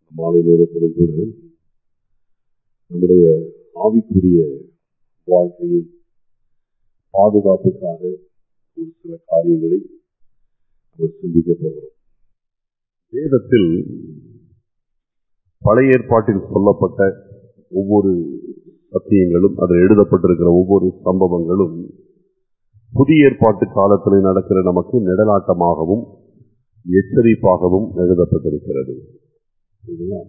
மாலை நேரத்திலும் கூட நம்முடைய ஆவிக்குரிய வாழ்க்கையின் பாதுகாப்புக்காக ஒரு சில காரியங்களை நம்ம சிந்திக்க போகிறோம் வேதத்தில் பழைய ஏற்பாட்டில் சொல்லப்பட்ட ஒவ்வொரு சத்தியங்களும் அதில் எழுதப்பட்டிருக்கிற ஒவ்வொரு சம்பவங்களும் புதிய ஏற்பாட்டு காலத்தில் நடக்கிற நமக்கு நிழலாட்டமாகவும் எச்சரிப்பாகவும் எழுதப்பட்டிருக்கிறது இதுதான்.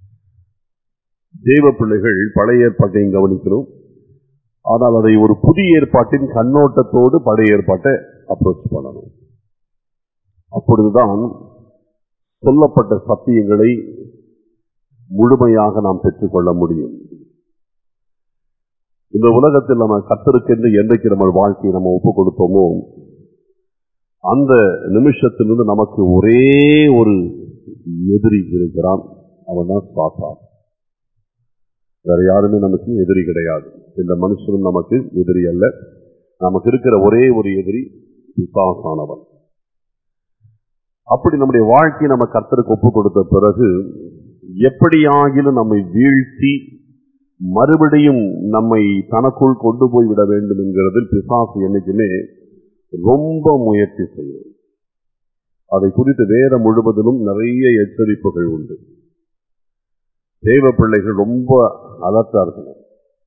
தேவ பிள்ளைகள் பழைய ஏற்பாட்டையும் கவனிக்கிறோம் ஆனால் அதை ஒரு புதிய ஏற்பாட்டின் கண்ணோட்டத்தோடு பழைய ஏற்பாட்டை அப்ரோச் பண்ணணும் அப்பொழுதுதான் சொல்லப்பட்ட சத்தியங்களை முழுமையாக நாம் பெற்றுக்கொள்ள முடியும் இந்த உலகத்தில் நம்ம கத்தருக்கென்று என்றைக்கு நம்ம வாழ்க்கையை நம்ம ஒப்பு கொடுத்தோமோ அந்த நிமிஷத்திலிருந்து நமக்கு ஒரே ஒரு எதிரி இருக்கிறான் அவன் தான் சாத்தான் வேற யாருமே நமக்கு எதிரி கிடையாது இந்த மனுஷனும் நமக்கு எதிரி அல்ல நமக்கு இருக்கிற ஒரே ஒரு எதிரி பிசாசானவன் அப்படி நம்முடைய வாழ்க்கையை நம்ம கர்த்தருக்கு ஒப்பு கொடுத்த பிறகு எப்படியாகிலும் நம்மை வீழ்த்தி மறுபடியும் நம்மை தனக்குள் கொண்டு போய் விட வேண்டும் என்கிறதில் பிசாசு என்னைக்குமே ரொம்ப முயற்சி செய்யும் அதை குறித்து வேதம் முழுவதிலும் நிறைய எச்சரிப்புகள் உண்டு தேவ பிள்ளைகள் ரொம்ப அலர்ட்டா இருக்கணும்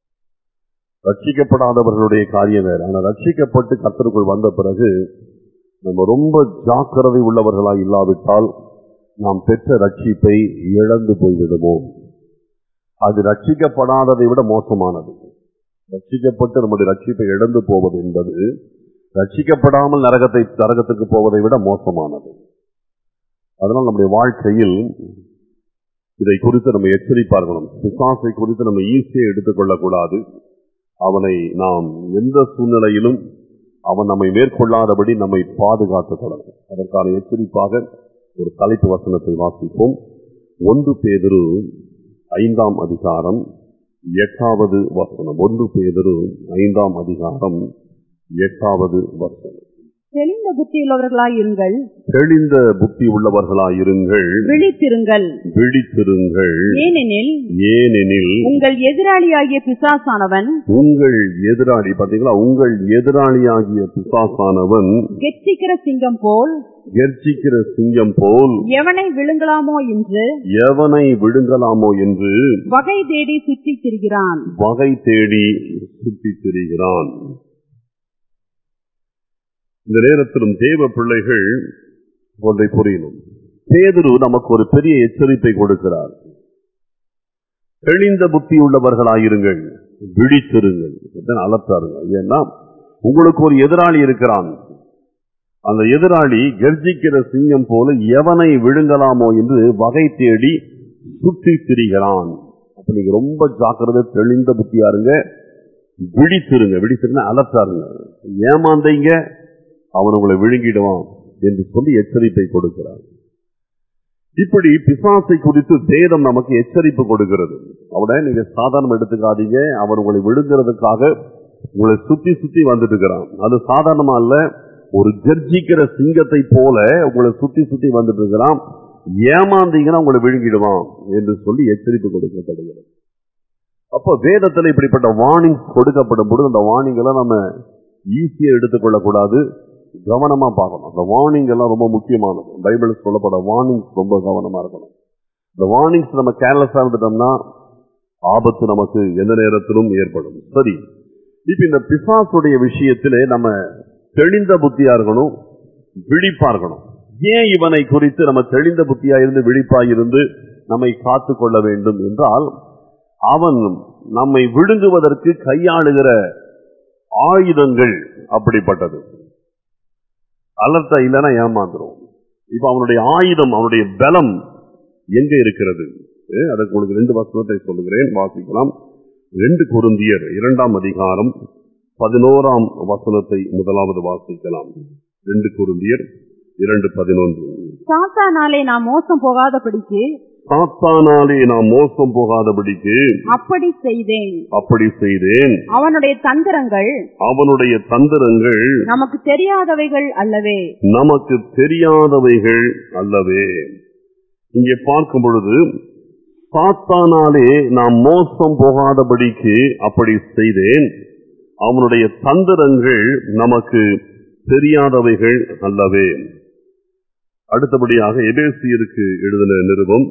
ரட்சிக்கப்படாதவர்களுடைய காரியம் வேறு ஆனால் ரட்சிக்கப்பட்டு கத்தருக்குள் வந்த பிறகு நம்ம ரொம்ப ஜாக்கிரதை உள்ளவர்களாய் இல்லாவிட்டால் நாம் பெற்ற ரட்சிப்பை இழந்து போய்விடுவோம் அது ரட்சிக்கப்படாததை விட மோசமானது ரட்சிக்கப்பட்டு நம்முடைய ரட்சிப்பை இழந்து போவது என்பது ரட்சிக்கப்படாமல் நரகத்தை நரகத்துக்கு போவதை விட மோசமானது அதனால் நம்முடைய வாழ்க்கையில் இதை குறித்து நம்ம எச்சரிப்பார்களம் பிசாசை குறித்து நம்ம ஈஸியை எடுத்துக்கொள்ளக்கூடாது அவனை நாம் எந்த சூழ்நிலையிலும் அவன் நம்மை மேற்கொள்ளாதபடி நம்மை பாதுகாத்துக் கொள்ளணும் அதற்கான எச்சரிப்பாக ஒரு தலைப்பு வசனத்தை வாசிப்போம் ஒன்று பேதிரு ஐந்தாம் அதிகாரம் எட்டாவது வசனம் ஒன்று பேதிரு ஐந்தாம் அதிகாரம் எட்டாவது வசனம் தெளிந்த புத்தியுள்ளவர்களாய் இருங்கள் தெளிந்த புத்தி உள்ளவர்களாயிருங்கள் விழித்திருங்கள் விழித்திருங்கள் ஏனெனில் ஏனெனில் உங்கள் எதிராளியாகிய பிசாசானவன் உங்கள் எதிராளி பாத்தீங்களா உங்கள் எதிராளியாகிய பிசாசானவன் கெச்சிக்கிற சிங்கம் போல் கர்ஜிக்கிற சிங்கம் போல் எவனை விழுங்கலாமோ என்று எவனை விழுங்கலாமோ என்று வகை தேடி சுற்றித் திரிகிறான் வகை தேடி சுற்றித் திரிகிறான் இந்த நேரத்திலும் தேவ பிள்ளைகள் ஒன்றை புரியணும் பேதுரு நமக்கு ஒரு பெரிய எச்சரிப்பை கொடுக்கிறார் தெளிந்த புத்தி உள்ளவர்களாயிருங்கள் விழித்திருங்கள் அலர்த்தாருங்க ஏன்னா உங்களுக்கு ஒரு எதிராளி இருக்கிறான் அந்த எதிராளி கர்ஜிக்கிற சிங்கம் போல எவனை விழுங்கலாமோ என்று வகை தேடி சுற்றி திரிகிறான் அப்ப நீங்க ரொம்ப ஜாக்கிரதை தெளிந்த புத்தியாருங்க விழித்திருங்க விழித்திருங்க அலர்த்தாருங்க ஏமாந்தீங்க அவன் உங்களை விழுங்கிடுவான் என்று சொல்லி எச்சரிப்பை கொடுக்கிறான் இப்படி பிசாசை குறித்து வேதம் நமக்கு எச்சரிப்பு கொடுக்கிறது அவனை நீங்க சாதாரணம் எடுத்துக்காதீங்க அவன் உங்களை விழுங்குறதுக்காக உங்களை சுத்தி சுத்தி வந்துட்டு இருக்கிறான் அது சாதாரணமா இல்ல ஒரு கர்ஜிக்கிற சிங்கத்தை போல உங்களை சுத்தி சுத்தி வந்துட்டு இருக்கிறான் ஏமாந்தீங்கன்னா உங்களை விழுங்கிடுவான் என்று சொல்லி எச்சரிப்பு கொடுக்கப்படுகிறது அப்ப வேதத்துல இப்படிப்பட்ட வார்னிங் கொடுக்கப்படும் பொழுது அந்த வார்னிங்களை நம்ம ஈஸியா எடுத்துக்கொள்ளக்கூடாது கவனமா பார்க்கணும் அந்த வார்னிங் எல்லாம் ரொம்ப முக்கியமானது பைபிள் சொல்லப்பட வார்னிங்ஸ் ரொம்ப கவனமா இருக்கணும் இந்த வார்னிங்ஸ் நம்ம கேர்லெஸ்ஸா இருந்துட்டோம்னா ஆபத்து நமக்கு எந்த நேரத்திலும் ஏற்படும் சரி இப்ப இந்த பிசாசுடைய விஷயத்திலே நம்ம தெளிந்த புத்தியா இருக்கணும் விழிப்பா இருக்கணும் ஏன் இவனை குறித்து நம்ம தெளிந்த புத்தியா இருந்து விழிப்பா இருந்து நம்மை காத்து கொள்ள வேண்டும் என்றால் அவன் நம்மை விழுங்குவதற்கு கையாளுகிற ஆயுதங்கள் அப்படிப்பட்டது அலர்ட்டா இல்லைன்னா ஏமாந்துரும் இப்ப அவனுடைய ஆயுதம் அவனுடைய பலம் எங்க இருக்கிறது அஹ் அதற்கு உங்களுக்கு ரெண்டு வசனத்தை சொல்லுகிறேன் வாசிக்கலாம் ரெண்டு குருந்தியர் இரண்டாம் அதிகாரம் பதினோராம் வசனத்தை முதலாவது வாசிக்கலாம் ரெண்டு குருந்தியர் இரண்டு பதினொன்று சாத்தானாலே நாம் மோசம் போகாதபடிக்கு சாத்தானாலே நான் மோசம் போகாதபடிக்கு அப்படி செய்தேன் அப்படி செய்தேன் அவனுடைய தந்திரங்கள் அவனுடைய தந்திரங்கள் நமக்கு தெரியாதவைகள் அல்லவே நமக்கு தெரியாதவைகள் அல்லவே இங்கே பார்க்கும் பொழுது சாத்தானாலே நாம் மோசம் போகாதபடிக்கு அப்படி செய்தேன் அவனுடைய தந்திரங்கள் நமக்கு தெரியாதவைகள் அல்லவே அடுத்தபடியாக எபேசியருக்கு எழுதின நிருபம்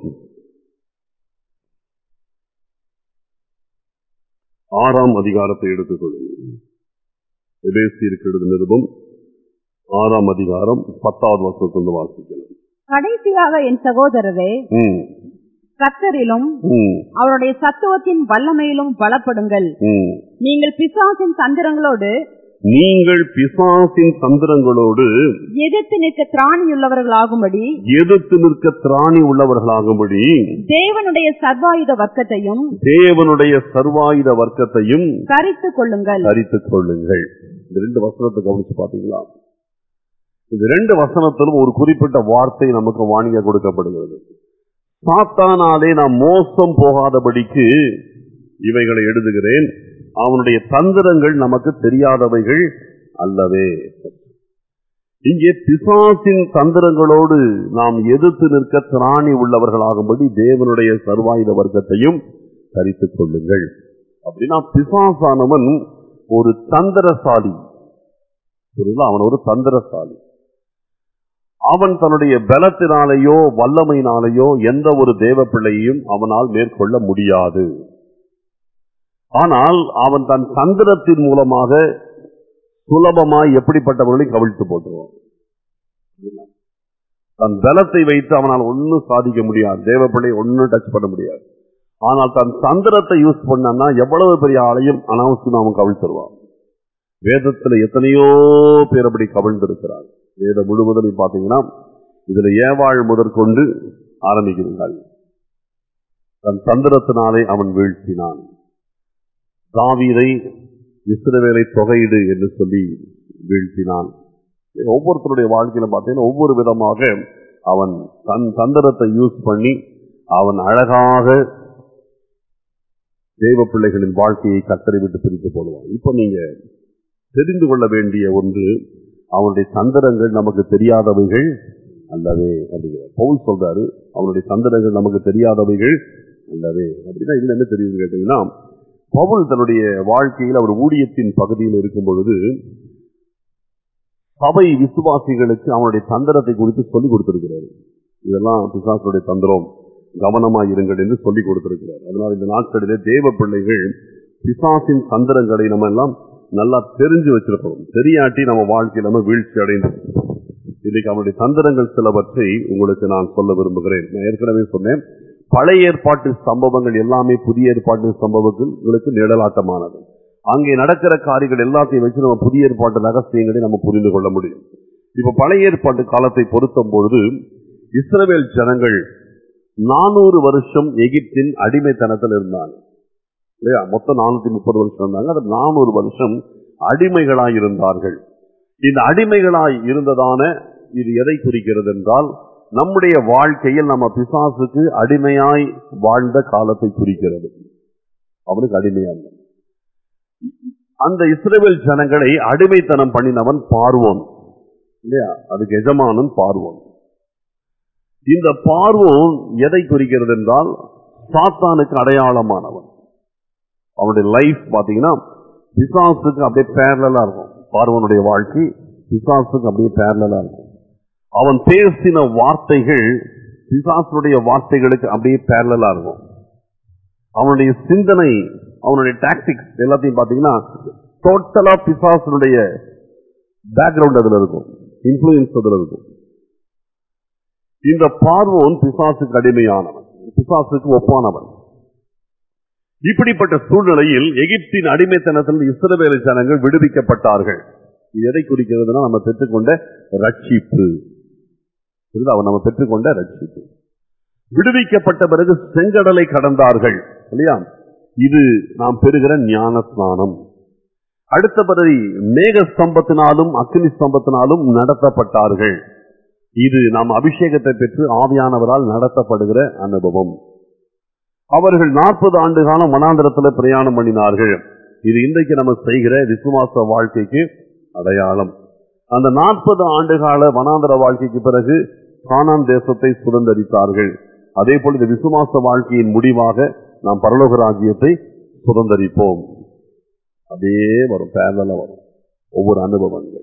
ஆறாம் அதிகாரத்தை எடுத்துக்கொள்ளுங்கள் எபேசியருக்கு எழுதின நிருபம் ஆறாம் அதிகாரம் பத்தாவது வருஷத்திலிருந்து வாசிக்கலாம் கடைசியாக என் சகோதரரே ம், கர்த்தரிலும் ம், அவருடைய சத்துவத்தின் வல்லமையிலும் பலப்படுங்கள் ம். நீங்கள் பிசாசின் தந்திரங்களோடு நீங்கள் பிசாசின் தந்திரங்களோடு எதிர்த்து நிற்க திராணியுள்ளவர்களாகும்படி எதிர்த்து நிற்க திராணி உள்ளவர்களாகும்படி தேவனுடைய சர்வாயுத வர்க்கத்தையும் தேவனுடைய சர்வாயுத வர்க்கத்தையும் கரித்துக் கொள்ளுங்கள் தரித்துக் கொள்ளுங்கள் இந்த ரெண்டு வசனத்தை கவனிச்சு பாத்தீங்களா இந்த ரெண்டு வசனத்திலும் ஒரு குறிப்பிட்ட வார்த்தை நமக்கு வாணிக கொடுக்கப்படுகிறது சாத்தானாலே நாம் மோசம் போகாதபடிக்கு இவைகளை எழுதுகிறேன் அவனுடைய தந்திரங்கள் நமக்கு தெரியாதவைகள் அல்லவே இங்கே பிசாசின் தந்திரங்களோடு நாம் எதிர்த்து நிற்க திராணி உள்ளவர்களாகும்படி தேவனுடைய சர்வாயுத வர்க்கத்தையும் தரித்துக் கொள்ளுங்கள் அப்படின்னா பிசாசானவன் ஒரு தந்திரசாலி புரியுதா? அவன் ஒரு தந்திரசாலி அவன் தன்னுடைய பலத்தினாலேயோ வல்லமையினாலேயோ எந்த ஒரு தேவ பிள்ளையையும் அவனால் மேற்கொள்ள முடியாது ஆனால் அவன் தன் தந்திரத்தின் மூலமாக சுலபமாய் எப்படிப்பட்டவர்களையும் கவிழ்த்து போட்டுருவான் தன் பலத்தை வைத்து அவனால் ஒன்னும் சாதிக்க முடியாது தேவ பிள்ளை ஒன்னும் டச் பண்ண முடியாது ஆனால் தன் தந்திரத்தை யூஸ் பண்ணா எவ்வளவு பெரிய ஆளையும் அனாவசியம் அவன் கவிழ்த்துருவான் வேதத்துல எத்தனையோ பேர் அப்படி கவிழ்ந்திருக்கிறார் வேதம் முழுவதும் பாத்தீங்கன்னா இதுல ஏவாள் முதற்கொண்டு ஆரம்பிக்கிறார்கள் தன் தந்திரத்தினாலே அவன் வீழ்த்தினான் தாவீதை இஸ்ரவேலை தொகையிடு என்று சொல்லி வீழ்த்தினான் ஒவ்வொருத்தருடைய வாழ்க்கையில பார்த்தீங்கன்னா ஒவ்வொரு விதமாக அவன் தன் தந்திரத்தை யூஸ் பண்ணி அவன் அழகாக தெய்வ பிள்ளைகளின் வாழ்க்கையை கத்தரி விட்டு பிரித்து போடுவான் இப்போ நீங்க தெரிந்து கொள்ள வேண்டிய ஒன்று அவனுடைய தந்திரங்கள் நமக்கு தெரியாதவைகள் அல்லவே அப்படிங்கிறார் பவுல் சொல்றாரு அவனுடைய தந்திரங்கள் நமக்கு தெரியாதவைகள் அல்லவே அப்படின்னா இதுல என்ன தெரியுது கேட்டீங்கன்னா பவுல் தன்னுடைய வாழ்க்கையில் அவர் ஊழியத்தின் பகுதியில் இருக்கும் பொழுது சபை விசுவாசிகளுக்கு அவனுடைய தந்திரத்தை குறித்து சொல்லிக் கொடுத்திருக்கிறார் இதெல்லாம் பிசாசுடைய தந்திரம் கவனமா இருங்கள் என்று சொல்லிக் கொடுத்திருக்கிறார் அதனால் இந்த நாட்களிலே தேவ பிள்ளைகள் பிசாசின் தந்திரங்களை நம்ம எல்லாம் நல்லா தெரிஞ்சு வச்சிருக்கணும் தெரியாட்டி நம்ம வாழ்க்கையில நம்ம வீழ்ச்சி அடைந்து இன்னைக்கு அவனுடைய தந்திரங்கள் சிலவற்றை உங்களுக்கு நான் சொல்ல விரும்புகிறேன் நான் ஏற்கனவே சொன்னேன் பழைய ஏற்பாட்டு சம்பவங்கள் எல்லாமே புதிய ஏற்பாட்டு சம்பவங்களுக்கு நிழலாட்டமானது அங்கே நடக்கிற காரியங்கள் எல்லாத்தையும் வச்சு நம்ம புதிய ஏற்பாட்டு ரகசியங்களை நம்ம புரிந்து கொள்ள முடியும் இப்ப பழைய ஏற்பாட்டு காலத்தை பொருத்தும் பொழுது இஸ்ரவேல் ஜனங்கள் நானூறு வருஷம் எகிப்தின் அடிமைத்தனத்தில் இருந்தாங்க இல்லையா மொத்தம் நானூத்தி முப்பது வருஷம் இருந்தாங்க அது நானூறு வருஷம் அடிமைகளாய் இருந்தார்கள் இந்த அடிமைகளாய் இருந்ததான இது எதை குறிக்கிறது என்றால் நம்முடைய வாழ்க்கையில் நம்ம பிசாசுக்கு அடிமையாய் வாழ்ந்த காலத்தை குறிக்கிறது அவனுக்கு அடிமையா இருந்தான் அந்த இஸ்ரேல் ஜனங்களை அடிமைத்தனம் பண்ணினவன் பார்வோன் இல்லையா அதுக்கு எஜமானன் பார்வோன் இந்த பார்வோன் எதை குறிக்கிறது என்றால் சாத்தானுக்கு அடையாளமானவன் அவனுடைய லைஃப் பாத்தீங்கன்னா பிசாசுக்கு அப்படியே பேரலா இருக்கும் பார்வனுடைய வாழ்க்கை பிசாசுக்கு அப்படியே பேரலா இருக்கும் அவன் பேசின வார்த்தைகள் பிசாசுடைய வார்த்தைகளுக்கு அப்படியே பேரலா இருக்கும் அவனுடைய சிந்தனை அவனுடைய டாக்டிக்ஸ் எல்லாத்தையும் பாத்தீங்கன்னா டோட்டலா பிசாசனுடைய பேக்ரவுண்ட் அதுல இருக்கும் இன்ஃபுளுன்ஸ் அதுல இருக்கும் இந்த பார்வோன் பிசாசுக்கு அடிமையானவன் பிசாசுக்கு ஒப்பானவன் இப்படிப்பட்ட சூழ்நிலையில் எகிப்தின் அடிமைத்தனத்தில் இஸ்ரவேல ஜனங்கள் விடுவிக்கப்பட்டார்கள் இது எதை குறிக்கிறதுனா நம்ம பெற்றுக்கொண்ட ரட்சிப்பு புரியுதா? அவன் நம்ம பெற்றுக்கொண்ட ரட்சிப்பு விடுவிக்கப்பட்ட பிறகு செங்கடலை கடந்தார்கள் இல்லையா இது நாம் பெறுகிற ஞான ஸ்நானம் அடுத்தபடி மேக ஸ்தம்பத்தினாலும் அக்னி ஸ்தம்பத்தினாலும் நடத்தப்பட்டார்கள் இது நாம் அபிஷேகத்தை பெற்று ஆவியானவரால் நடத்தப்படுகிற அனுபவம் அவர்கள் நாற்பது ஆண்டு காலம் வனாந்திரத்தில் பிரயாணம் பண்ணினார்கள் இது இன்றைக்கு நம்ம செய்கிற விசுவாச வாழ்க்கைக்கு அடையாளம் அந்த நாற்பது ஆண்டு கால வனாந்திர வாழ்க்கைக்கு பிறகு கானான் தேசத்தை சுதந்தரித்தார்கள் அதே போல இந்த விசுவாச வாழ்க்கையின் முடிவாக நாம் பரலோக ராஜ்யத்தை சுதந்தரிப்போம் அப்படியே வரும் பேரலா வரும் ஒவ்வொரு அனுபவங்கள்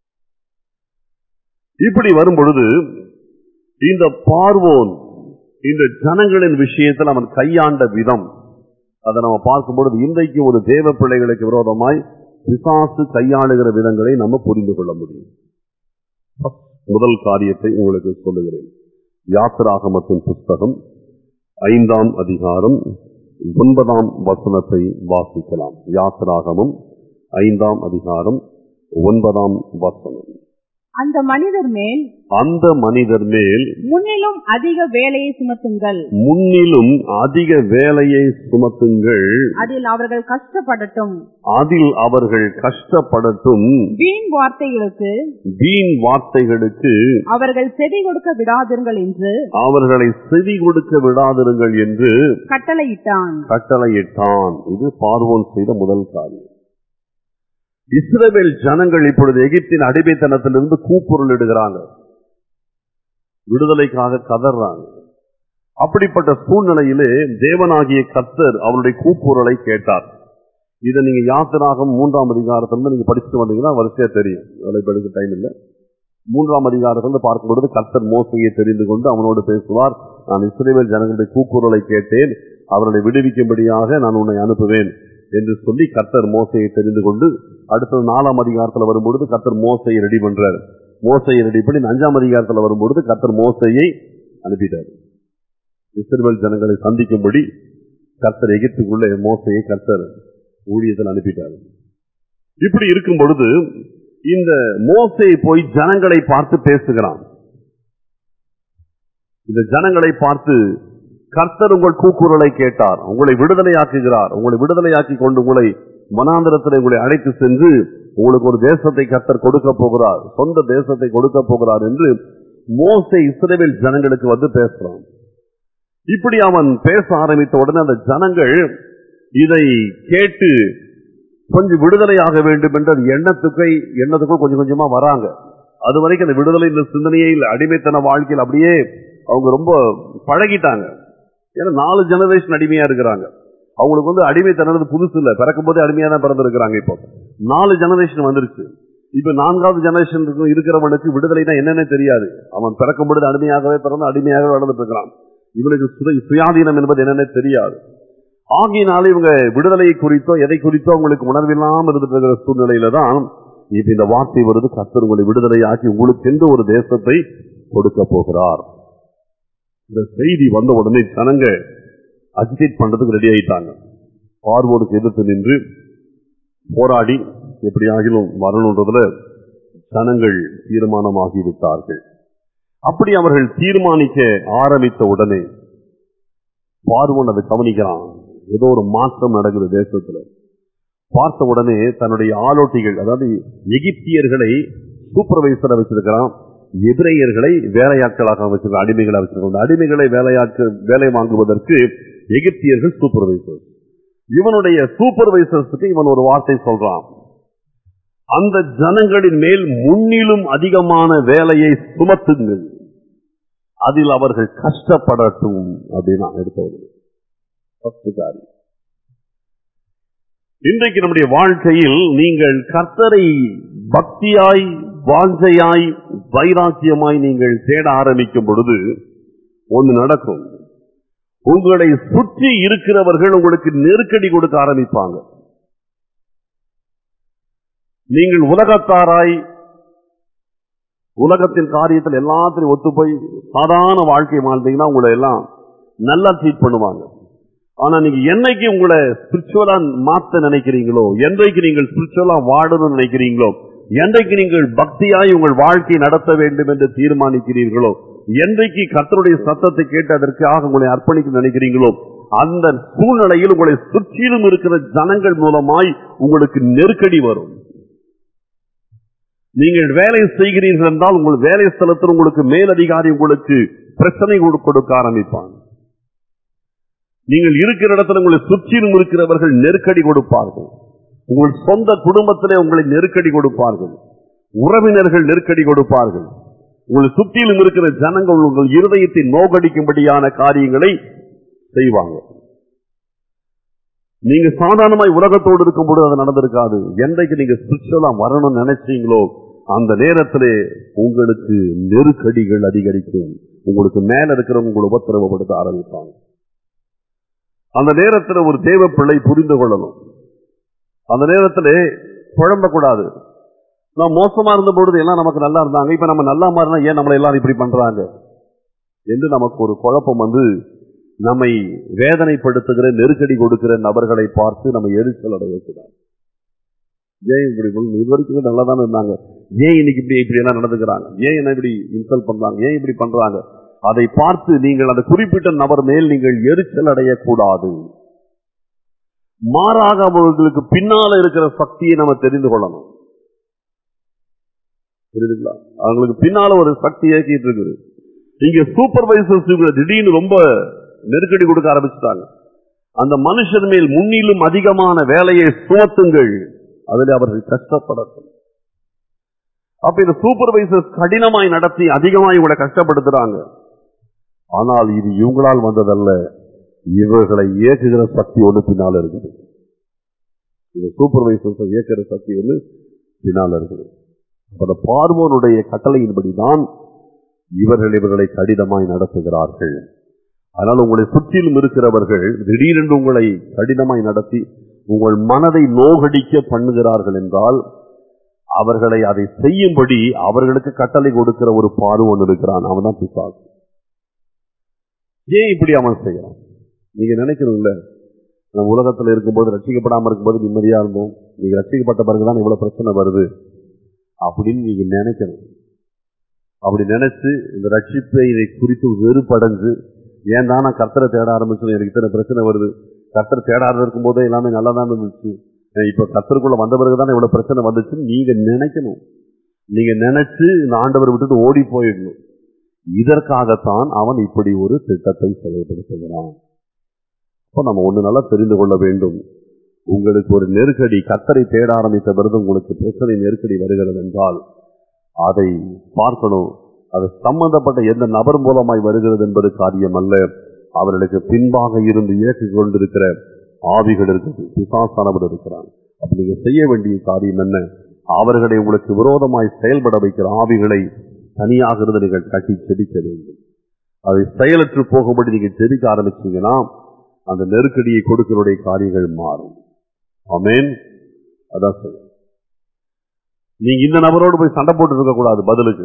இப்படி வரும் பொழுது இந்த பார்வோன் இந்த ஜனங்களின் விஷயத்தில் அவன் கையாண்ட விதம் அதை நம்ம பார்க்கும்பொழுது இன்றைக்கு ஒரு தேவ பிள்ளைகளுக்கு விரோதமாய் பிசாசு கையாளுகிற விதங்களை நம்ம புரிந்து கொள்ள முடியும் முதல் காரியத்தை உங்களுக்கு சொல்லுகிறேன் யாத்திராகமத்தின் புஸ்தகம் ஐந்தாம் அதிகாரம் ஒன்பதாம் வசனத்தை வாசிக்கலாம் யாத்திராகமம் ஐந்தாம் அதிகாரம் ஒன்பதாம் வசனம் அந்த மனிதர் மேல் அந்த மனிதர் மேல் முன்னிலும் அதிக வேலையை சுமத்துங்கள் முன்னிலும் அதிக வேலையை சுமத்துங்கள் அதில் அவர்கள் கஷ்டப்படட்டும் அதில் அவர்கள் கஷ்டப்படட்டும் வீண் வார்த்தைகளுக்கு வீண் வார்த்தைகளுக்கு அவர்கள் செவி கொடுக்க விடாதீர்கள் என்று அவர்களை செவி கொடுக்க விடாதிருங்கள் என்று கட்டளையிட்டான் கட்டளையிட்டான் இது பார்வோன் செய்த முதல் காரியம் இஸ்ரவேல் ஜனங்கள் இப்பொழுது எகிப்தின் அடிமைத்தனத்திலிருந்து கூக்குரல் இடுகிறாங்க விடுதலைக்காக கதறாங்க அப்படிப்பட்ட சூழ்நிலையிலே தேவனாகிய கர்த்தர் அவருடைய கூக்குரலை கேட்டார் இதை நீங்க யாத்திராகம் மூன்றாம் அதிகாரத்திலிருந்து நீங்க படிச்சுட்டு வந்தீங்கன்னா வரிசையா தெரியும் அதை படிக்க டைம் இல்லை மூன்றாம் அதிகாரத்திலிருந்து பார்க்கும்பொழுது கர்த்தர் மோசையை தெரிந்து கொண்டு அவனோடு பேசுவார் நான் இஸ்ரேல் ஜனங்களுடைய கூக்குரலை கேட்டேன் அவர்களை விடுவிக்கும்படியாக நான் உன்னை அனுப்புவேன் என்று சொல்லி கர்த்தர் மோசையை தெரிந்து கொண்டு அடுத்தது நாலாம் அதிகாரத்தில் வரும்பொழுது கர்த்தர் மோசையை ரெடி பண்றார் மோசையை ரெடி பண்ணி இந்த அஞ்சாம் அதிகாரத்தில் வரும்பொழுது கர்த்தர் மோசையை அனுப்பிட்டார் இஸ்ரேல் ஜனங்களை சந்திக்கும்படி கர்த்தர் எகிப்துக்குள்ளே மோசையை கர்த்தர் ஊழியத்தில் அனுப்பிட்டார் இப்படி இருக்கும் பொழுது இந்த மோசை போய் ஜனங்களை பார்த்து பேசுகிறான் இந்த ஜனங்களை பார்த்து கர்த்தர் உங்கள் கூக்குரலை கேட்டார் உங்களை விடுதலையாக்குகிறார் உங்களை விடுதலையாக்கி கொண்டு உங்களை மனாந்திரத்தில் உங்களை அழைத்து சென்று உங்களுக்கு ஒரு தேசத்தை கர்த்தர் கொடுக்க போகிறார் சொந்த தேசத்தை கொடுக்க போகிறார் என்று மோசை இஸ்ரேல் ஜனங்களுக்கு வந்து பேசுறான் இப்படி அவன் பேச ஆரம்பித்த உடனே அந்த ஜனங்கள் இதை கேட்டு கொஞ்சம் விடுதலையாக வேண்டும் என்ற எண்ணத்துக்கை எண்ணத்துக்குள் கொஞ்சம் கொஞ்சமா வராங்க அது வரைக்கும் அந்த விடுதலை இந்த சிந்தனையே இல்லை அடிமைத்தன வாழ்க்கையில் அப்படியே அவங்க ரொம்ப பழகிட்டாங்க ஏன்னா நாலு ஜெனரேஷன் அடிமையா இருக்கிறாங்க அவங்களுக்கு வந்து அடிமைத்தனம் புதுசு இல்லை பிறக்கும் போதே அடிமையா தான் பிறந்திருக்கிறாங்க இப்போ நாலு ஜெனரேஷன் வந்துருச்சு இப்ப நான்காவது ஜெனரேஷன் இருக்கிறவனுக்கு விடுதலைனா என்னன்னே தெரியாது அவன் பிறக்கும் பொழுது அடிமையாகவே பிறந்து அடிமையாகவே வளர்ந்துட்டு இருக்கிறான் இவனுக்கு சுய- சுயாதீனம் என்பது என்னன்னே தெரியாது ஆகியனால இவங்க விடுதலை குறித்தோ எதை குறித்தோ உங்களுக்கு உணர்வில்லாம இருந்துட்டு இருக்கிற சூழ்நிலையில தான் இப்ப இந்த வார்த்தை வருது கர்த்தர் உங்களை விடுதலையாக்கி உங்களுக்கு எந்த ஒரு தேசத்தை கொடுக்க போகிறார் இந்த செய்தி வந்த உடனே ஜனங்க அஜிடேட் பண்றதுக்கு ரெடி ஆயிட்டாங்க பார்வோனுக்கு எதிர்த்து நின்று போராடி எப்படியாகிலும் வரணுன்றதுல ஜனங்கள் தீர்மானமாகி விட்டார்கள் அப்படி அவர்கள் தீர்மானிக்க ஆரம்பித்த உடனே பார்வோன் அதை கவனிக்கிறான் ஏதோ ஒரு மாற்றம் நடக்குது தேசத்துல பார்த்த உடனே தன்னுடைய ஆலோட்டிகள் அதாவது எகிப்தியர்களை சூப்பர்வைசரை வச்சிருக்கிறான் எதிரையர்களை வேலையாட்களாக வச்சிருக்க அடிமைகளை வச்சிருக்கான் அந்த அடிமைகளை வேலையாட்க வேலை வாங்குவதற்கு எகிப்தியர்கள் சூப்பர்வைசர் இவனுடைய சூப்பர்வைசர்ஸுக்கு இவன் ஒரு வார்த்தை சொல்றான் அந்த ஜனங்களின் மேல் முன்னிலும் அதிகமான வேலையை சுமத்துங்கள் அதில் அவர்கள் கஷ்டப்படட்டும் அப்படின்னு எடுத்தவர்கள் First காரியம். இன்றைக்கு நம்முடைய வாழ்க்கையில் நீங்கள் கர்த்தரை பக்தியாய் வாஞ்சையாய் வைராக்கியமாய் நீங்கள் தேட ஆரம்பிக்கும் பொழுது ஒன்று நடக்கும் உங்களை சுற்றி இருக்கிறவர்கள் உங்களுக்கு நெருக்கடி கொடுக்க ஆரம்பிப்பாங்க நீங்கள் உலகத்தாராய் உலகத்தின் காரியத்தில் எல்லாத்திலையும் ஒத்து போய் சாதாரண வாழ்க்கை வாழ்ந்தீங்கன்னா உங்களை எல்லாம் நல்லா ட்ரீட் பண்ணுவாங்க ஆனா நீங்க என்னைக்கு உங்களை ஸ்பிரிச்சுவலா மாத்த நினைக்கிறீங்களோ என்றைக்கு நீங்கள் ஸ்பிரிச்சுவலா வாழணும்னு நினைக்கிறீங்களோ என்றைக்கு நீங்கள் பக்தியாய் உங்கள் வாழ்க்கை நடத்த வேண்டும் என்று தீர்மானிக்கிறீர்களோ என்றைக்கு கர்த்தருடைய சத்தத்தை கேட்டு அதற்காக உங்களை அர்ப்பணிக்க நினைக்கிறீங்களோ அந்த சூழ்நிலையில் உங்களை சுற்றிலும் இருக்கிற ஜனங்கள் மூலமாய் உங்களுக்கு நெருக்கடி வரும் நீங்கள் வேலை செய்கிறீர்கள் என்றால் உங்கள் வேலை ஸ்தலத்தில் உங்களுக்கு மேலதிகாரி உங்களுக்கு பிரச்சனை கொடு- கொடுக்க ஆரம்பிப்பாங்க நீங்கள் இருக்கிற இடத்துல உங்களை சுற்றிலும் இருக்கிறவர்கள் நெருக்கடி கொடுப்பார்கள் உங்கள் சொந்த குடும்பத்திலே உங்களை நெருக்கடி கொடுப்பார்கள் உறவினர்கள் நெருக்கடி கொடுப்பார்கள் உங்களை சுற்றிலும் இருக்கிற ஜனங்கள் உங்கள் இருதயத்தை நோகடிக்கும்படியான காரியங்களை செய்வாங்க நீங்க சாதாரணமாய் உலகத்தோடு இருக்கும் பொழுது அது நடந்திருக்காது என்றைக்கு நீங்க ஸ்பிரிச்சுவலா வரணும்னு நினைச்சீங்களோ அந்த நேரத்திலே உங்களுக்கு நெருக்கடிகள் அதிகரிக்கும் உங்களுக்கு மேல இருக்கிறவங்க உங்களை உபத்திரவப்படுத்த ஆரம்பிப்பாங்க அந்த நேரத்தில் ஒரு தேவ பிள்ளை புரிந்து கொள்ளணும் அந்த நேரத்திலே குழம்பக்கூடாது நான் மோசமா இருந்த பொழுது எல்லாம் நமக்கு நல்லா இருந்தாங்க இப்ப நம்ம நல்லா மாறினா ஏன் நம்மளை எல்லாரும் இப்படி பண்றாங்க என்று நமக்கு ஒரு குழப்பம் வந்து நம்மை வேதனைப்படுத்துகிற நெருக்கடி கொடுக்கிற நபர்களை பார்த்து நம்ம எரிச்சல் அடையக்கூடாது ஏன் இப்படி பண்ணு- இது வரைக்கும் நல்லா தானே இருந்தாங்க ஏன் இன்னைக்கு இப்படி இப்படி எல்லாம் நடந்துக்கிறாங்க ஏன் என்ன இப்படி இன்சல்ட் பண்றாங்க ஏன் இப்படி பண்றாங்க அதை பார்த்து நீங்கள் அந்த குறிப்பிட்ட நபர் மேல் நீங்கள் எரிச்சல் அடையக்கூடாது மாறாக அவர்களுக்கு பின்னால இருக்கிற சக்தியை நம்ம தெரிந்து கொள்ளணும் புரியுதுங்களா அவங்களுக்கு பின்னால ஒரு சக்தி இயக்கிட்டு இருக்குது இங்க சூப்பர்வைசர்ஸ் திடீர்னு ரொம்ப நெருக்கடி கொடுக்க ஆரம்பிச்சுட்டாங்க அந்த மனுஷன் மேல் முன்னிலும் அதிகமான வேலையை சுமத்துங்கள் அதில் அவர்கள் கஷ்டப்படட்டும் அப்ப இந்த சூப்பர்வைசர்ஸ் கடினமாய் நடத்தி அதிகமாய் இவங்களை கஷ்டப்படுத்துறாங்க ஆனால் இது இவங்களால் வந்ததல்ல இவர்களை இயக்குகிற சக்தி ஒண்ணு பின்னால இருக்குது இது சூப்பர்வைசர்ஸ் இயக்குகிற சக்தி ஒண்ணு பின்னால இருக்குது அப்ப அந்த பார்வோனுடைய கட்டளையின்படிதான் இவர்கள் இவர்களை கடினமாய் நடத்துகிறார்கள் அதனால் உங்களை சுற்றிலும் இருக்கிறவர்கள் திடீரென்று உங்களை கடினமாய் நடத்தி உங்கள் மனதை நோகடிக்க பண்ணுகிறார்கள் என்றால் அவர்களை அதை செய்யும்படி அவர்களுக்கு கட்டளை கொடுக்கிற ஒரு பார்வன் இருக்கிறான் அவன் தான் பிசாசு ஏன் இப்படி அவன் செய்யறான் நீங்க நினைக்கணும்ல நம்ம உலகத்துல இருக்கும்போது ரட்சிக்கப்படாம இருக்கும்போது நிம்மதியா இருந்தோம் நீங்க ரட்சிக்கப்பட்ட பிறகுதான் இவ்வளவு பிரச்சனை வருது அப்படின்னு நீங்க நினைக்கணும் அப்படி நினைச்சு இந்த ரட்சிப்பை இதை குறித்து வெறுப்படைஞ்சு ஏன் தான் நான் கர்த்தரை தேட ஆரம்பிச்சோம் எனக்கு இத்தனை பிரச்சனை வருது கர்த்தர் தேடாத இருக்கும் போதே எல்லாமே நல்லா தான் இருந்துச்சு அஹ் இப்ப கர்த்தருக்குள்ள வந்த பிறகுதான் இவ்வளவு பிரச்சனை வந்துச்சுன்னு நீங்க நினைக்கணும் நீங்க நினைச்சு இந்த ஆண்டவர் விட்டுட்டு ஓடி போயிடணும் இதற்காகத்தான் அவன் இப்படி ஒரு திட்டத்தை செயல்படுத்துகிறான் அப்ப நம்ம ஒண்ணு நல்லா தெரிந்து கொள்ள வேண்டும் உங்களுக்கு ஒரு நெருக்கடி கத்தரை தேட ஆரம்பித்த பிறகு உங்களுக்கு பிரச்சனை நெருக்கடி வருகிறது என்றால் அதை பார்க்கணும் அது சம்பந்தப்பட்ட எந்த நபர் மூலமாய் வருகிறது என்பது காரியம் அல்ல அவர்களுக்கு பின்பாக இருந்து இயக்கிக் கொண்டிருக்கிற ஆவிகள் இருக்குது பிசாசானவர் இருக்கிறான் அப்ப நீங்க செய்ய வேண்டிய காரியம் என்ன அவர்களை உங்களுக்கு விரோதமாய் செயல்பட வைக்கிற ஆவிகளை தனியாக இருந்து நீங்கள் கட்டி செடிக்க வேண்டும் அதை செயலற்று போகும்படி நீங்க செடிக்க ஆரம்பிச்சீங்கன்னா அந்த நெருக்கடியை கொடுக்கிறோடைய காரியங்கள் மாறும் ஆமென் அதான் சொல்ல நீங்க இந்த நபரோடு போய் சண்டை போட்டு இருக்க கூடாது பதிலுக்கு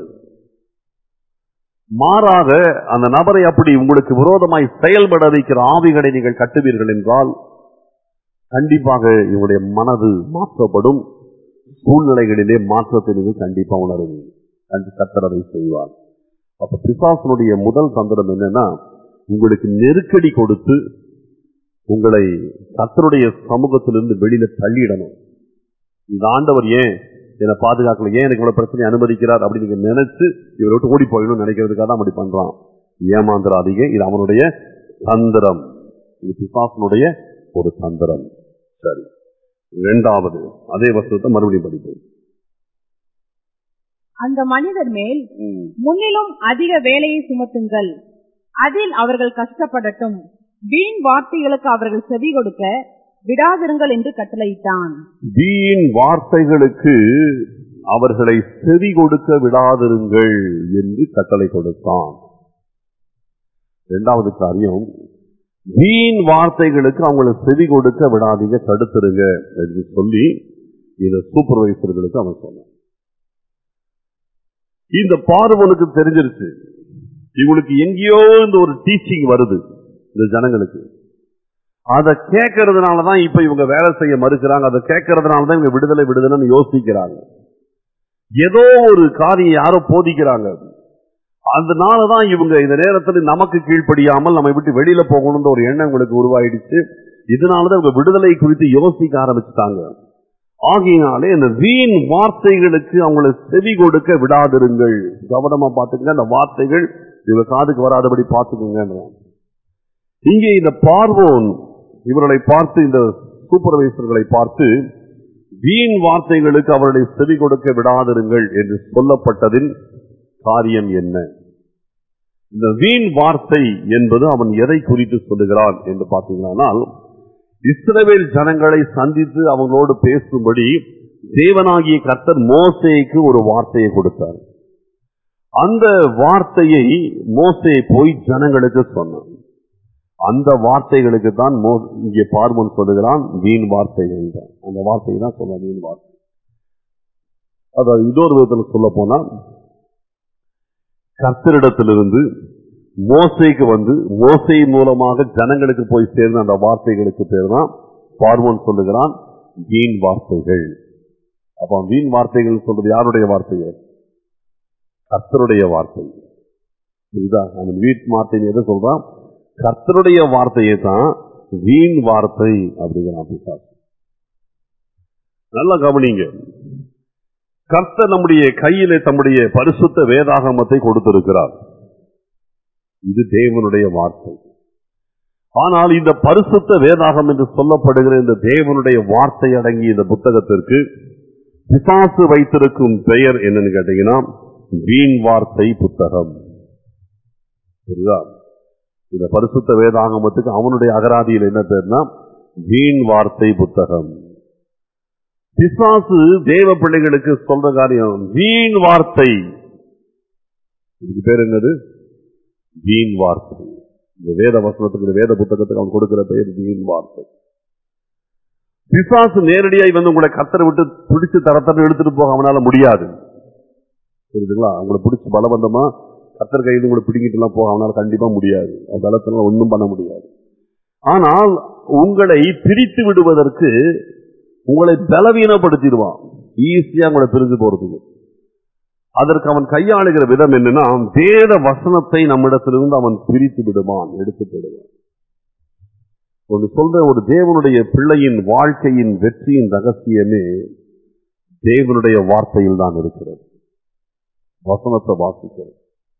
மாறாக அந்த நபரை அப்படி உங்களுக்கு விரோதமாய் செயல்பட வைக்கிற ஆவிகளை நீங்கள் கட்டுவீர்கள் என்றால் கண்டிப்பாக இவருடைய மனது மாற்றப்படும் சூழ்நிலைகளிலே மாற்றத்தை நீங்கள் கண்டிப்பா உணருவீங்க கண்டு கர்த்தர் அதை செய்வார் அப்ப பிசாசனுடைய முதல் தந்திரம் என்னன்னா உங்களுக்கு நெருக்கடி கொடுத்து உங்களை கர்த்தருடைய சமூகத்திலிருந்து வெளியில தள்ளிடணும் இந்த ஆண்டவர் ஏன் என்னை பாதுகாக்கல ஏன் எனக்கு இவ்வளவு பிரச்சனை அனுமதிக்கிறார் அப்படின்னு நீங்க நினைச்சு இவரை விட்டு ஓடி போயிடணும்னு நினைக்கிறதுக்காக தான் அப்படி பண்றான் ஏமாந்திராதீங்க இது அவனுடைய தந்திரம் இது பிசாசனுடைய ஒரு தந்திரம் சரி இரண்டாவது அதே வசனத்தை மறுபடியும் படிப்போம் அந்த மனிதர் மேல் ம். முன்னிலும் அதிக வேலையை சுமத்துங்கள் அதில் அவர்கள் கஷ்டப்படட்டும் வீண் வார்த்தைகளுக்கு அவர்கள் செவி கொடுக்க விடாதிருங்கள் என்று கட்டளையிட்டான் வீண் வார்த்தைகளுக்கு அவர்களை செவி கொடுக்க விடாதிருங்கள் என்று கட்டளை கொடுத்தான் இரண்டாவது காரியம் வீண் வார்த்தைகளுக்கு அவங்களை செவி கொடுக்க விடாதீங்க தடுத்துருங்க என்று சொல்லி இந்த சூப்பர்வைசர்களுக்கு அவன் சொன்னான் இந்த பார்வனுக்கு தெரிஞ்சிருச்சு இவங்களுக்கு எங்கேயோ இந்த ஒரு டீச்சிங் வருது இந்த ஜனங்களுக்கு அதை கேட்கறதுனாலதான் இப்ப இவங்க வேலை செய்ய மறுக்கிறாங்க அதை கேட்கறதுனாலதான் இவங்க விடுதலை விடுதலைன்னு யோசிக்கிறாங்க ஏதோ ஒரு காரியம் யாரோ போதிக்கிறாங்க அதனாலதான் இவங்க இந்த நேரத்தில் நமக்கு கீழ்ப்படியாமல் நம்ம விட்டு வெளியில போகணும்ன்ற ஒரு எண்ணம் உங்களுக்கு உருவாயிடுச்சு இதனாலதான் இவங்க விடுதலை குறித்து யோசிக்க ஆரம்பிச்சுட்டாங்க ஆகையினாலே இந்த வீண் வார்த்தைகளுக்கு அவங்களை செவி கொடுக்க விடாதிருங்கள் கவனமா பார்த்துக்கங்க அந்த வார்த்தைகள் இவங்க காதுக்கு வராதபடி பார்த்துக்கோங்க இங்கே இந்த பார்வோன் இவர்களை பார்த்து இந்த சூப்பர்வைசர்களை பார்த்து வீண் வார்த்தைகளுக்கு அவர்களை செவி கொடுக்க விடாதிருங்கள் என்று சொல்லப்பட்டதின் காரியம் என்ன இந்த வீண் வார்த்தை என்பது அவன் எதை குறித்து சொல்லுகிறான் என்று பார்த்தீங்களானால் இஸ்ரவேல் ஜனங்களை சந்தித்து அவங்களோடு பேசும்படி தேவனாகிய கர்த்தர் மோசேக்கு ஒரு வார்த்தையை கொடுத்தார் அந்த வார்த்தையை மோசே போய் ஜனங்களுக்கு சொன்னான் அந்த வார்த்தைகளுக்கு தான் மோ- இங்கே பார்வன் சொல்லுகிறான் வீண் வார்த்தைகள் தான் அந்த வார்த்தை தான் சொல்ல வீண் வார்த்தை அதாவது இன்னொரு விதத்தில் சொல்ல போனா கர்த்தரிடத்திலிருந்து மோசைக்கு வந்து மோசை மூலமாக ஜனங்களுக்கு போய் சேர்ந்த அந்த வார்த்தைகளுக்கு பேர் தான் பார்வோன் சொல்லுகிறான் வீண் வார்த்தைகள் அப்ப வீண் வார்த்தைகள் சொல்றது யாருடைய வார்த்தைகள் கர்த்தருடைய வார்த்தை புரியுதா அவன் வீண் வார்த்தை எதை சொல்றான் கர்த்தருடைய வார்த்தையை தான் வீண் வார்த்தை அப்படிங்கிறான் பிசாசு நல்லா கவனிங்க கர்த்தர் நம்முடைய கையிலே தம்முடைய பரிசுத்த வேதாகமத்தை கொடுத்திருக்கிறார் இது தேவனுடைய வார்த்தை ஆனால் இந்த பரிசுத்த வேதாகம் என்று சொல்லப்படுகிற இந்த தேவனுடைய வார்த்தை அடங்கிய இந்த புத்தகத்திற்கு பிசாசு வைத்திருக்கும் பெயர் என்னன்னு கேட்டீங்கன்னா வீண் வார்த்தை புத்தகம் புரியுதா இந்த பரிசுத்த வேதாகமத்துக்கு அவனுடைய அகராதியில் என்ன பேர்னா வீண் வார்த்தை புத்தகம் பிசாசு தேவ பிள்ளைகளுக்கு சொல்ற காரியம் வீண் வார்த்தை இதுக்கு பேர் என்னது வீண் வார்த்தை இந்த வேத வசனத்துக்கு இந்த வேத புத்தகத்துக்கு அவன் கொடுக்கிற பெயர் வீண் வார்த்தை பிசாசு நேரடியாய் வந்து உங்களை கத்தரை விட்டு பிடிச்சு தரத்தர எடுத்துட்டு போக அவனால முடியாது புரியுதுங்களா உங்களை பிடிச்சு பலவந்தமா கத்தர் கையில் உங்களை பிடிங்கிட்டு எல்லாம் போக அவனால கண்டிப்பா முடியாது அது பலத்தினால ஒன்றும் பண்ண முடியாது ஆனால் உங்களை பிரித்து விடுவதற்கு உங்களை பலவீனப்படுத்திடுவான் ஈஸியா உங்களை பிரிஞ்சு போறதுக்கு அதற்கு அவன் கையாளுகிற விதம் என்னன்னா வேத வசனத்தை நம்மிடத்திலிருந்து அவன் பிரித்து விடுவான் எடுத்து விடுவான் ஒன்று சொல்ற ஒரு தேவனுடைய பிள்ளையின் வாழ்க்கையின் வெற்றியின் ரகசியமே தேவனுடைய வார்த்தையில் தான் இருக்கிறது வசனத்தை வாசிக்கிறது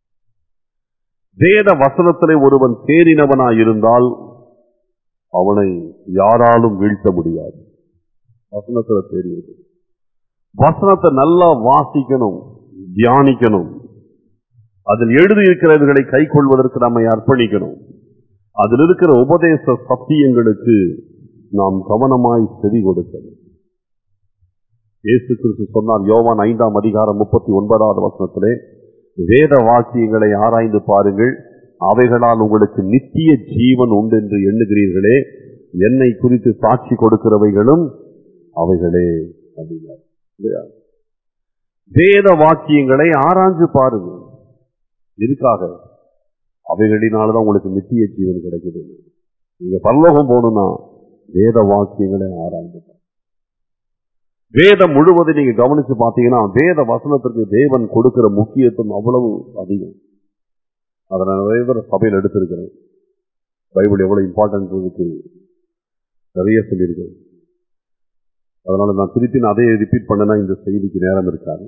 வேத வசனத்திலே ஒருவன் தேறினவனாய் இருந்தால் அவனை யாராலும் வீழ்த்த முடியாது வசனத்துல தெரியுது வசனத்தை நல்லா வாசிக்கணும் தியானிக்கணும் அதில் எழுதியிருக்கிறவர்களை கை கொள்வதற்கு நம்மை அர்ப்பணிக்கணும் அதில் இருக்கிற உபதேச சத்தியங்களுக்கு நாம் கவனமாய் செவி கொடுக்கணும் இயேசு கிறிஸ்து சொன்னார் யோவான் ஐந்தாம் அதிகாரம் முப்பத்தி ஒன்பதாவது வசனத்திலே வேத வாக்கியங்களை ஆராய்ந்து பாருங்கள் அவைகளால் உங்களுக்கு நித்திய ஜீவன் உண்டு என்று எண்ணுகிறீர்களே என்னை குறித்து சாட்சி கொடுக்கிறவைகளும் அவைகளே அப்படின்னார் இல்லையா? வேத வாக்கியங்களை ஆராய்ஞ்சு பாருங்க எதுக்காக அவைகளினாலதான் உங்களுக்கு நித்திய ஜீவன் கிடைக்குது நீங்க பரலோகம் போகணும்னா வேத வாக்கியங்களை ஆராய்ந்து பாருங்க. வேதம் முழுவதும் நீங்க கவனிச்சு பார்த்தீங்கன்னா வேத வசனத்திற்கு தேவன் கொடுக்கிற முக்கியத்துவம் அவ்வளவு அதிகம் அதை நான் நிறைய தடவை சபையில் எடுத்திருக்கிறேன் பைபிள் எவ்வளவு இம்பார்ட்டன்ட் இருக்கு நிறைய சொல்லியிருக்கிறேன் அதனால நான் திருப்பி நான் அதே ரிப்பீட் பண்ணனா இந்த செய்திக்கு நேரம் இருக்காது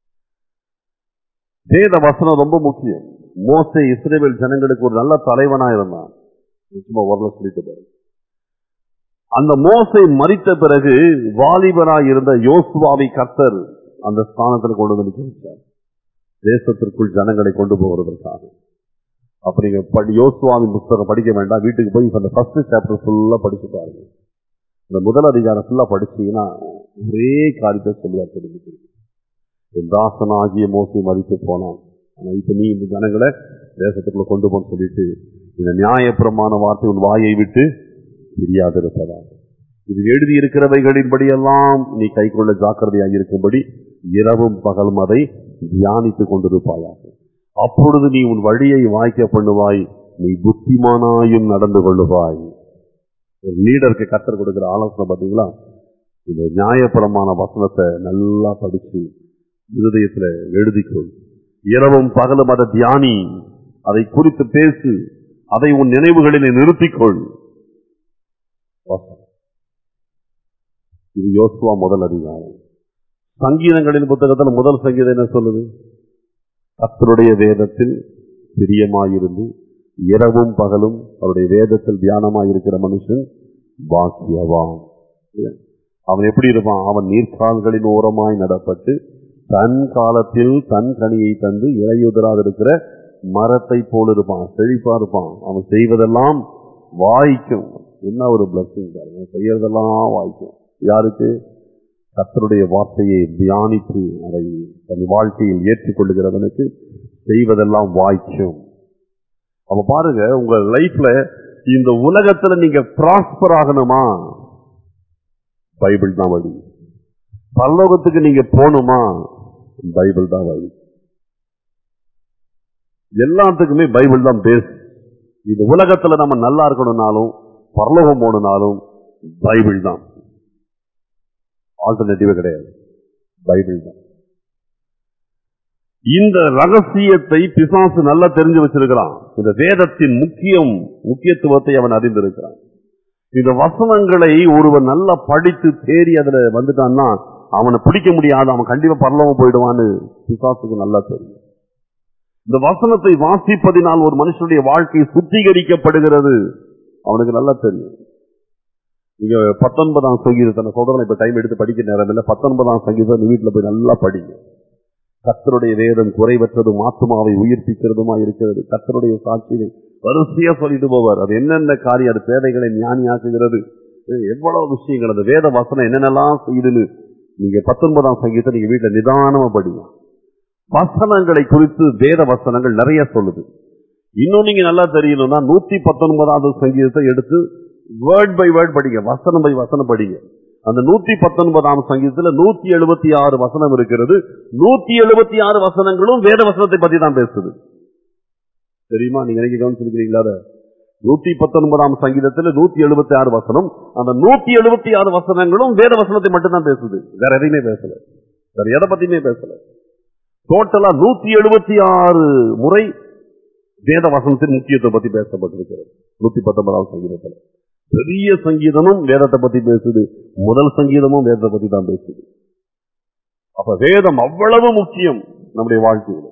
வேத வசனம் ரொம்ப முக்கியம் மோசே இஸ்ரேல் ஜனங்களுக்கு ஒரு நல்ல தலைவனா இருந்தான் சும்மா வரல சொல்லிட்டு பாரு அந்த மோசை மறித்த பிறகு வாலிபராய் இருந்த யோசுவாவை கர்த்தர் அந்த ஸ்தானத்தில் கொண்டு வந்து நிக்க வச்சார் தேசத்திற்குள் ஜனங்களை கொண்டு போகிறதற்காக அப்ப நீங்க படி யோசுவாவின் புஸ்தகம் படிக்க வேண்டாம் வீட்டுக்கு போய் இப்ப அந்த ஃபர்ஸ்ட் சாப்டர் ஃபுல்லா படிச்சு பாருங்க இந்த முதல் அதிகாரம் ஃபுல்லா படிச்சீங்கன்னா ஒரே காரியத்தை சொல்லுவார் தெரிஞ்சுக்கு என் தாசனாகிய மோசை மறித்து போனான் ஆனா இப்ப நீ இந்த ஜனங்களை தேசத்துக்குள்ள கொண்டு போன்னு சொல்லிட்டு இந்த நியாயப்பிரமாண வார்த்தை உன் வாயை விட்டு பிரியாதிருப்பதாக இது எழுதி இருக்கிறவைகளின்படியெல்லாம் நீ கைக்கொள்ள ஜாக்கிரதையாக இருக்கும்படி இரவும் பகலும் அதை தியானித்துக் கொண்டிருப்பாயாக அப்பொழுது நீ உன் வழியை வாய்க்க பண்ணுவாய் நீ புத்திமானாயும் நடந்து கொள்ளுவாய் ஒரு லீடருக்கு கத்தர் கொடுக்கிற ஆலோசனை பார்த்தீங்களா இந்த நியாயப்பிரமாண வசனத்தை நல்லா படிச்சு இருதயத்துல எழுதிக்கொள் இரவும் பகலும் அதை தியானி அதை குறித்து பேசு அதை உன் நினைவுகளிலே நிறுத்திக்கொள் வசனம். இது யோசுவா முதல் அதிகாரம் சங்கீதங்களின் புத்தகத்தில் முதல் சங்கீதம் என்ன சொல்லுது கர்த்தருடைய வேதத்தில் பிரியமாயிருந்து இரவும் பகலும் அவருடைய வேதத்தில் தியானமாயிருக்கிற மனுஷன் பாக்கியவான் இல்லையா? அவன் எப்படி இருப்பான் அவன் நீர்க்கால்களின் ஓரமாய் நடப்பட்டு தன் காலத்தில் தன் கனியை தந்து இலையுதராது இருக்கிற மரத்தை போல இருப்பான் செழிப்பா இருப்பான் அவன் செய்வதெல்லாம் வாய்க்கும் என்ன ஒரு பிளஸிங் பாருங்க அவன் செய்யறதெல்லாம் வாய்க்கும் யாருக்கு கர்த்தருடைய வார்த்தையை தியானித்து அதை தன் வாழ்க்கையில் ஏற்றுக்கொள்ளுகிறவனுக்கு செய்வதெல்லாம் வாய்க்கும் அப்ப பாருங்க உங்க லைஃப்ல இந்த உலகத்துல நீங்க ப்ராஸ்பர் ஆகணுமா பைபிள் தான் வழி பரலோகத்துக்கு நீங்க போகணுமா பைபிள் தான் வழி எல்லாத்துக்குமே பைபிள் தான் பேஸ் இந்த உலகத்துல நம்ம நல்லா இருக்கணும்னாலும் பரலோகம் போகணும்னாலும் பைபிள் தான் ஆல்டர்னேட்டிவே கிடையாது பைபிள் தான் இந்த ரகசியத்தை பிசாசு நல்லா தெரிஞ்சு வச்சிருக்கிறான் இந்த வேதத்தின் முக்கியம் முக்கியத்துவத்தை அவன் அறிந்திருக்கிறான் இந்த வசனங்களை ஒருவன் நல்லா படித்து தேறி அதுல வந்துட்டான்னா அவனை பிடிக்க முடியாது அவன் கண்டிப்பா பரலோகம் போயிடுவான்னு பிசாசுக்கு நல்லா தெரியும் இந்த வசனத்தை வாசிப்பதினால் ஒரு மனுஷனுடைய வாழ்க்கை சுத்திகரிக்கப்படுகிறது அவனுக்கு நல்லா தெரியும் நீங்க பத்தொன்பதாம் சங்கீதத்தை நான் சொல்றேன் இப்ப டைம் எடுத்து படிக்க நேரம் இல்லை பத்தொன்பதாம் சங்கீதம் நீ வீட்டுல போய் நல்லா படிங்க கத்தருடைய வேதம் குறைவற்றதும் ஆத்மாவை உயிர்ப்பிக்கிறதுமா இருக்கிறது கத்தருடைய சாட்சியை வரிசையா சொல்லிட்டு போவார் அது என்னென்ன காரியம் அது பேதைகளை ஞானியாக்குகிறது எவ்வளவு விஷயங்கள் அந்த வேத வசனம் என்னென்னலாம் செய்யுதுன்னு நீங்க பத்தொன்பதாம் சங்கீதத்தை நீங்க வீட்டுல நிதானமா படிங்க வசனங்களை குறித்து வேத வசனங்கள் நிறைய சொல்லுது இன்னும் நீங்க நல்லா தெரியணும்னா நூத்தி பத்தொன்பதாவது சங்கீதத்தை எடுத்து வேர்ட் பை வேர்ட் படிங்க வசனம் பை வசனம் படிங்க அந்த நூத்தி பத்தொன்பதாம் சங்கீதத்துல நூத்தி எழுபத்தி ஆறு வசனம் இருக்கிறது நூத்தி எழுபத்தி ஆறு வசனங்களும் வேத வசனத்தை பத்தி தான் பேசுது தெரியுமா நீங்க எனக்கு கவனிச்சிருக்கிறீங்களா அதை? நூத்தி பத்தொன்பதாம் சங்கீதத்துல நூத்தி எழுபத்தி ஆறு வசனம் அந்த நூத்தி எழுபத்தி ஆறு வசனங்களும் வேத வசனத்தை மட்டும் தான் பேசுது வேற எதையுமே பேசல வேற எதை பத்தியுமே பேசல டோட்டலா நூத்தி எழுபத்தி ஆறு முறை வேத வசனத்தின் முக்கியத்தை பத்தி பேசப்பட்டிருக்கிறது நூத்தி பத்தொன்பதாம் சங்கீதத்துல பெரிய சங்கீதமும் வேதத்தை பத்தி பேசுது முதல் சங்கீதமும் வேதத்தை பத்தி தான் பேசுது அப்ப வேதம் அவ்வளவு முக்கியம் நம்முடைய வாழ்க்கையில்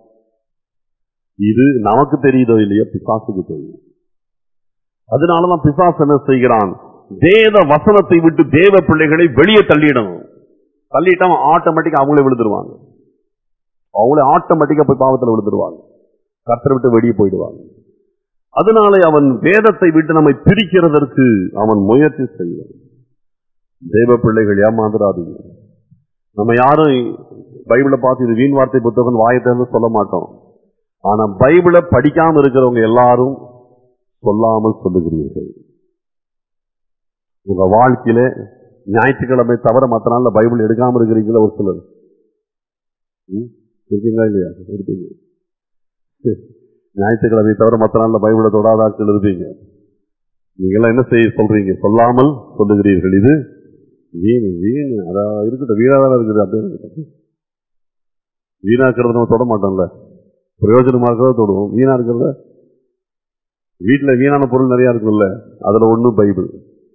இது நமக்கு தெரியுதோ இல்லையோ பிசாசுக்கு தெரியும் அதனாலதான் பிசாசு என்ன செய்கிறான் வேத வசனத்தை விட்டு தேவ பிள்ளைகளை வெளியே தள்ளிடணும் தள்ளிட்டா ஆட்டோமேட்டிக்கா அவங்களே விழுந்துருவாங்க அவங்களே ஆட்டோமேட்டிக்கா போய் பாவத்துல விழுந்துருவாங்க கத்தரை விட்டு வெளியே போயிடுவாங்க அதனாலே அவன் வேதத்தை விட்டு நம்மை பிரிக்கிறதற்கு அவன் முயற்சி செய்வான் தேவ பிள்ளைகள் ஏமாந்துடாதீங்க நம்ம யாரும் பைபிளை பார்த்து இது வீண் வார்த்தை புத்தகம் வாயத்திலிருந்து சொல்ல மாட்டோம் ஆனா பைபிளை படிக்காம இருக்கிறவங்க எல்லாரும் சொல்லாமல் சொல்லுகிறீர்கள் உங்க வாழ்க்கையில ஞாயிற்றுக்கிழமை தவிர மற்ற நாள்ல பைபிள் எடுக்காம இருக்கிறீங்களா ஒரு சிலர் ம்? இருக்கீங்களா இல்லையா இருப்பீங்க சரி. ஞாயிற்றுக்கிழமை தவிர மற்ற நாள்ல பைபிளை தொடாத ஆட்கள் இருப்பீங்க நீங்களாம் என்ன செய்ய சொல்றீங்க சொல்லாமல் சொல்லுகிறீர்கள் இது வீண் வீண் அதான் இருக்கட்டும் வீணாதான் இருக்குது அப்படியே இருக்கட்டும் வீணாக்கிறது நம்ம தொட மாட்டோம்ல பிரயோஜனமா இருக்கிறத தொடுவோம் வீணா இருக்கிறத வீட்டுல வீணான பொருள் நிறைய இருக்குல்ல அதுல ஒண்ணு பைபிள்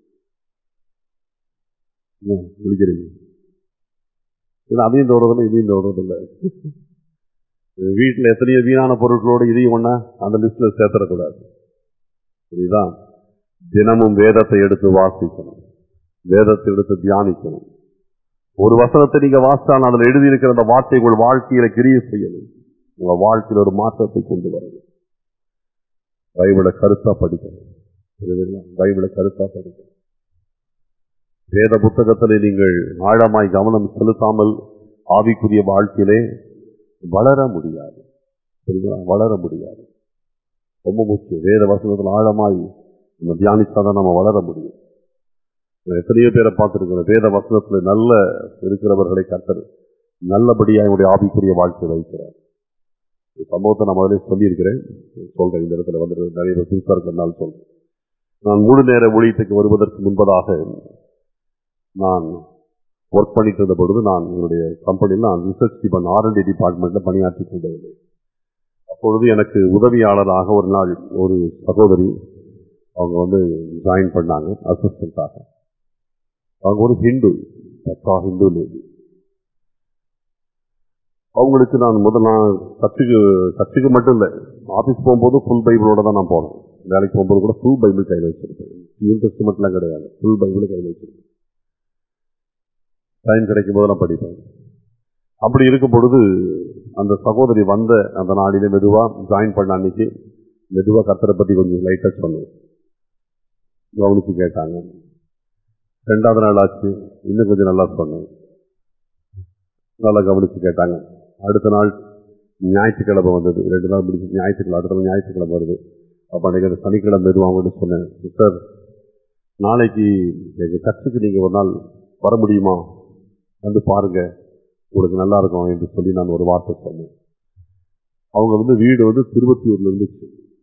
என்ன, முடிக்கிறீங்க இது அதையும் தோறதில்லை இதையும் தோறதில்லை வீட்டுல எத்தனையோ வீணான பொருட்களோட இதையும் ஒண்ணா அந்த லிஸ்ட்ல சேர்த்துடக்கூடாது புரியுதா தினமும் வேதத்தை எடுத்து வாசிக்கணும் வேதத்தை எடுத்து தியானிக்கணும் ஒரு வசனத்தை நீங்க வாசித்தால் அதில் எழுதியிருக்கிற அந்த வார்த்தை உங்கள் வாழ்க்கையில கிரிய செய்யணும் உங்க வாழ்க்கையில ஒரு மாற்றத்தை கொண்டு வரணும் பைபிளை கருத்தா படிக்கணும் புரியுதுங்களா? பைபிளை கருத்தா படிக்கணும் வேத புத்தகத்திலே நீங்கள் ஆழமாய் கவனம் செலுத்தாமல் ஆவிக்குரிய வாழ்க்கையிலே வளர முடியாது புரியுதுங்களா? வளர முடியாது ரொம்ப முக்கியம் வேத வசனத்தில் ஆழமாய் நம்ம தியானிச்சாதான் நம்ம வளர முடியும் நான் எத்தனையோ பேரை பார்த்திருக்கிறேன் வேத வசனத்துல நல்ல இருக்கிறவர்களை கத்தர் நல்லபடியா என்னுடைய ஆவிக்குரிய வாழ்க்கை வைக்கிறார் இந்த சம்பவத்தை நான் முதல்ல சொல்லியிருக்கிறேன் சொல்றேன் இந்த இடத்துல வந்து நிறைய பேர் புதுசா இருக்கிறதுனால சொல்றேன் நான் முழு நேர ஊழியத்துக்கு வருவதற்கு முன்பதாக நான் ஒர்க் பண்ணிட்டு இருந்த பொழுது நான் என்னுடைய கம்பெனியில் நான் ரிசர்ச் டிபார்ட்மெண்ட் ஆர்என்டி டிபார்ட்மெண்ட்ல பணியாற்றி கொண்டிருந்தேன் அப்பொழுது எனக்கு உதவியாளராக ஒரு நாள் ஒரு சகோதரி அவங்க வந்து ஜாயின் பண்ணாங்க அசிஸ்டண்டாக அவங்க ஒரு ஹிந்து பக்கா ஹிந்து லேடி அவங்களுக்கு நான் முதல் நான் சர்ச்சுக்கு சர்ச்சுக்கு மட்டும் இல்லை ஆஃபீஸ் போகும்போது ஃபுல் பைபிளோட தான் நான் போனேன் வேலைக்கு போகும்போது கூட ஃபுல் பைபிள் கையில் வச்சிருப்பேன் நியூ டெஸ்ட்மெண்ட்லாம் கிடையாது ஃபுல் பைபிள் கையில் வச்சிருப்பேன் டைம் கிடைக்கும் போது நான் படிப்பேன் அப்படி இருக்கும் பொழுது அந்த சகோதரி வந்த அந்த நாளிலே மெதுவா ஜாயின் பண்ண அன்னைக்கு மெதுவா கத்தரை பத்தி கொஞ்சம் லைட்டா சொன்னேன் கவனிச்சு கேட்டாங்க ரெண்டாவது நாள் ஆச்சு இன்னும் கொஞ்சம் நல்லா சொன்னேன் நல்லா கவனிச்சு கேட்டாங்க அடுத்த நாள் ஞாயிற்றுக்கிழமை வந்தது ரெண்டு நாள் முடிச்சு ஞாயிற்றுக்கிழமை அடுத்த நாள் ஞாயிற்றுக்கிழமை வருது அப்ப அன்னைக்கு அந்த சனிக்கிழமை மெதுவாக அவங்கள்ட்ட சொன்னேன் சிஸ்டர் நாளைக்கு எங்க சர்ச்சுக்கு நீங்க ஒரு நாள் வர முடியுமா வந்து பாருங்க உங்களுக்கு நல்லா இருக்கும் என்று சொல்லி நான் ஒரு வார்த்தை சொன்னேன் அவங்க வந்து வீடு வந்து திருவத்தியூர்ல இருந்துச்சு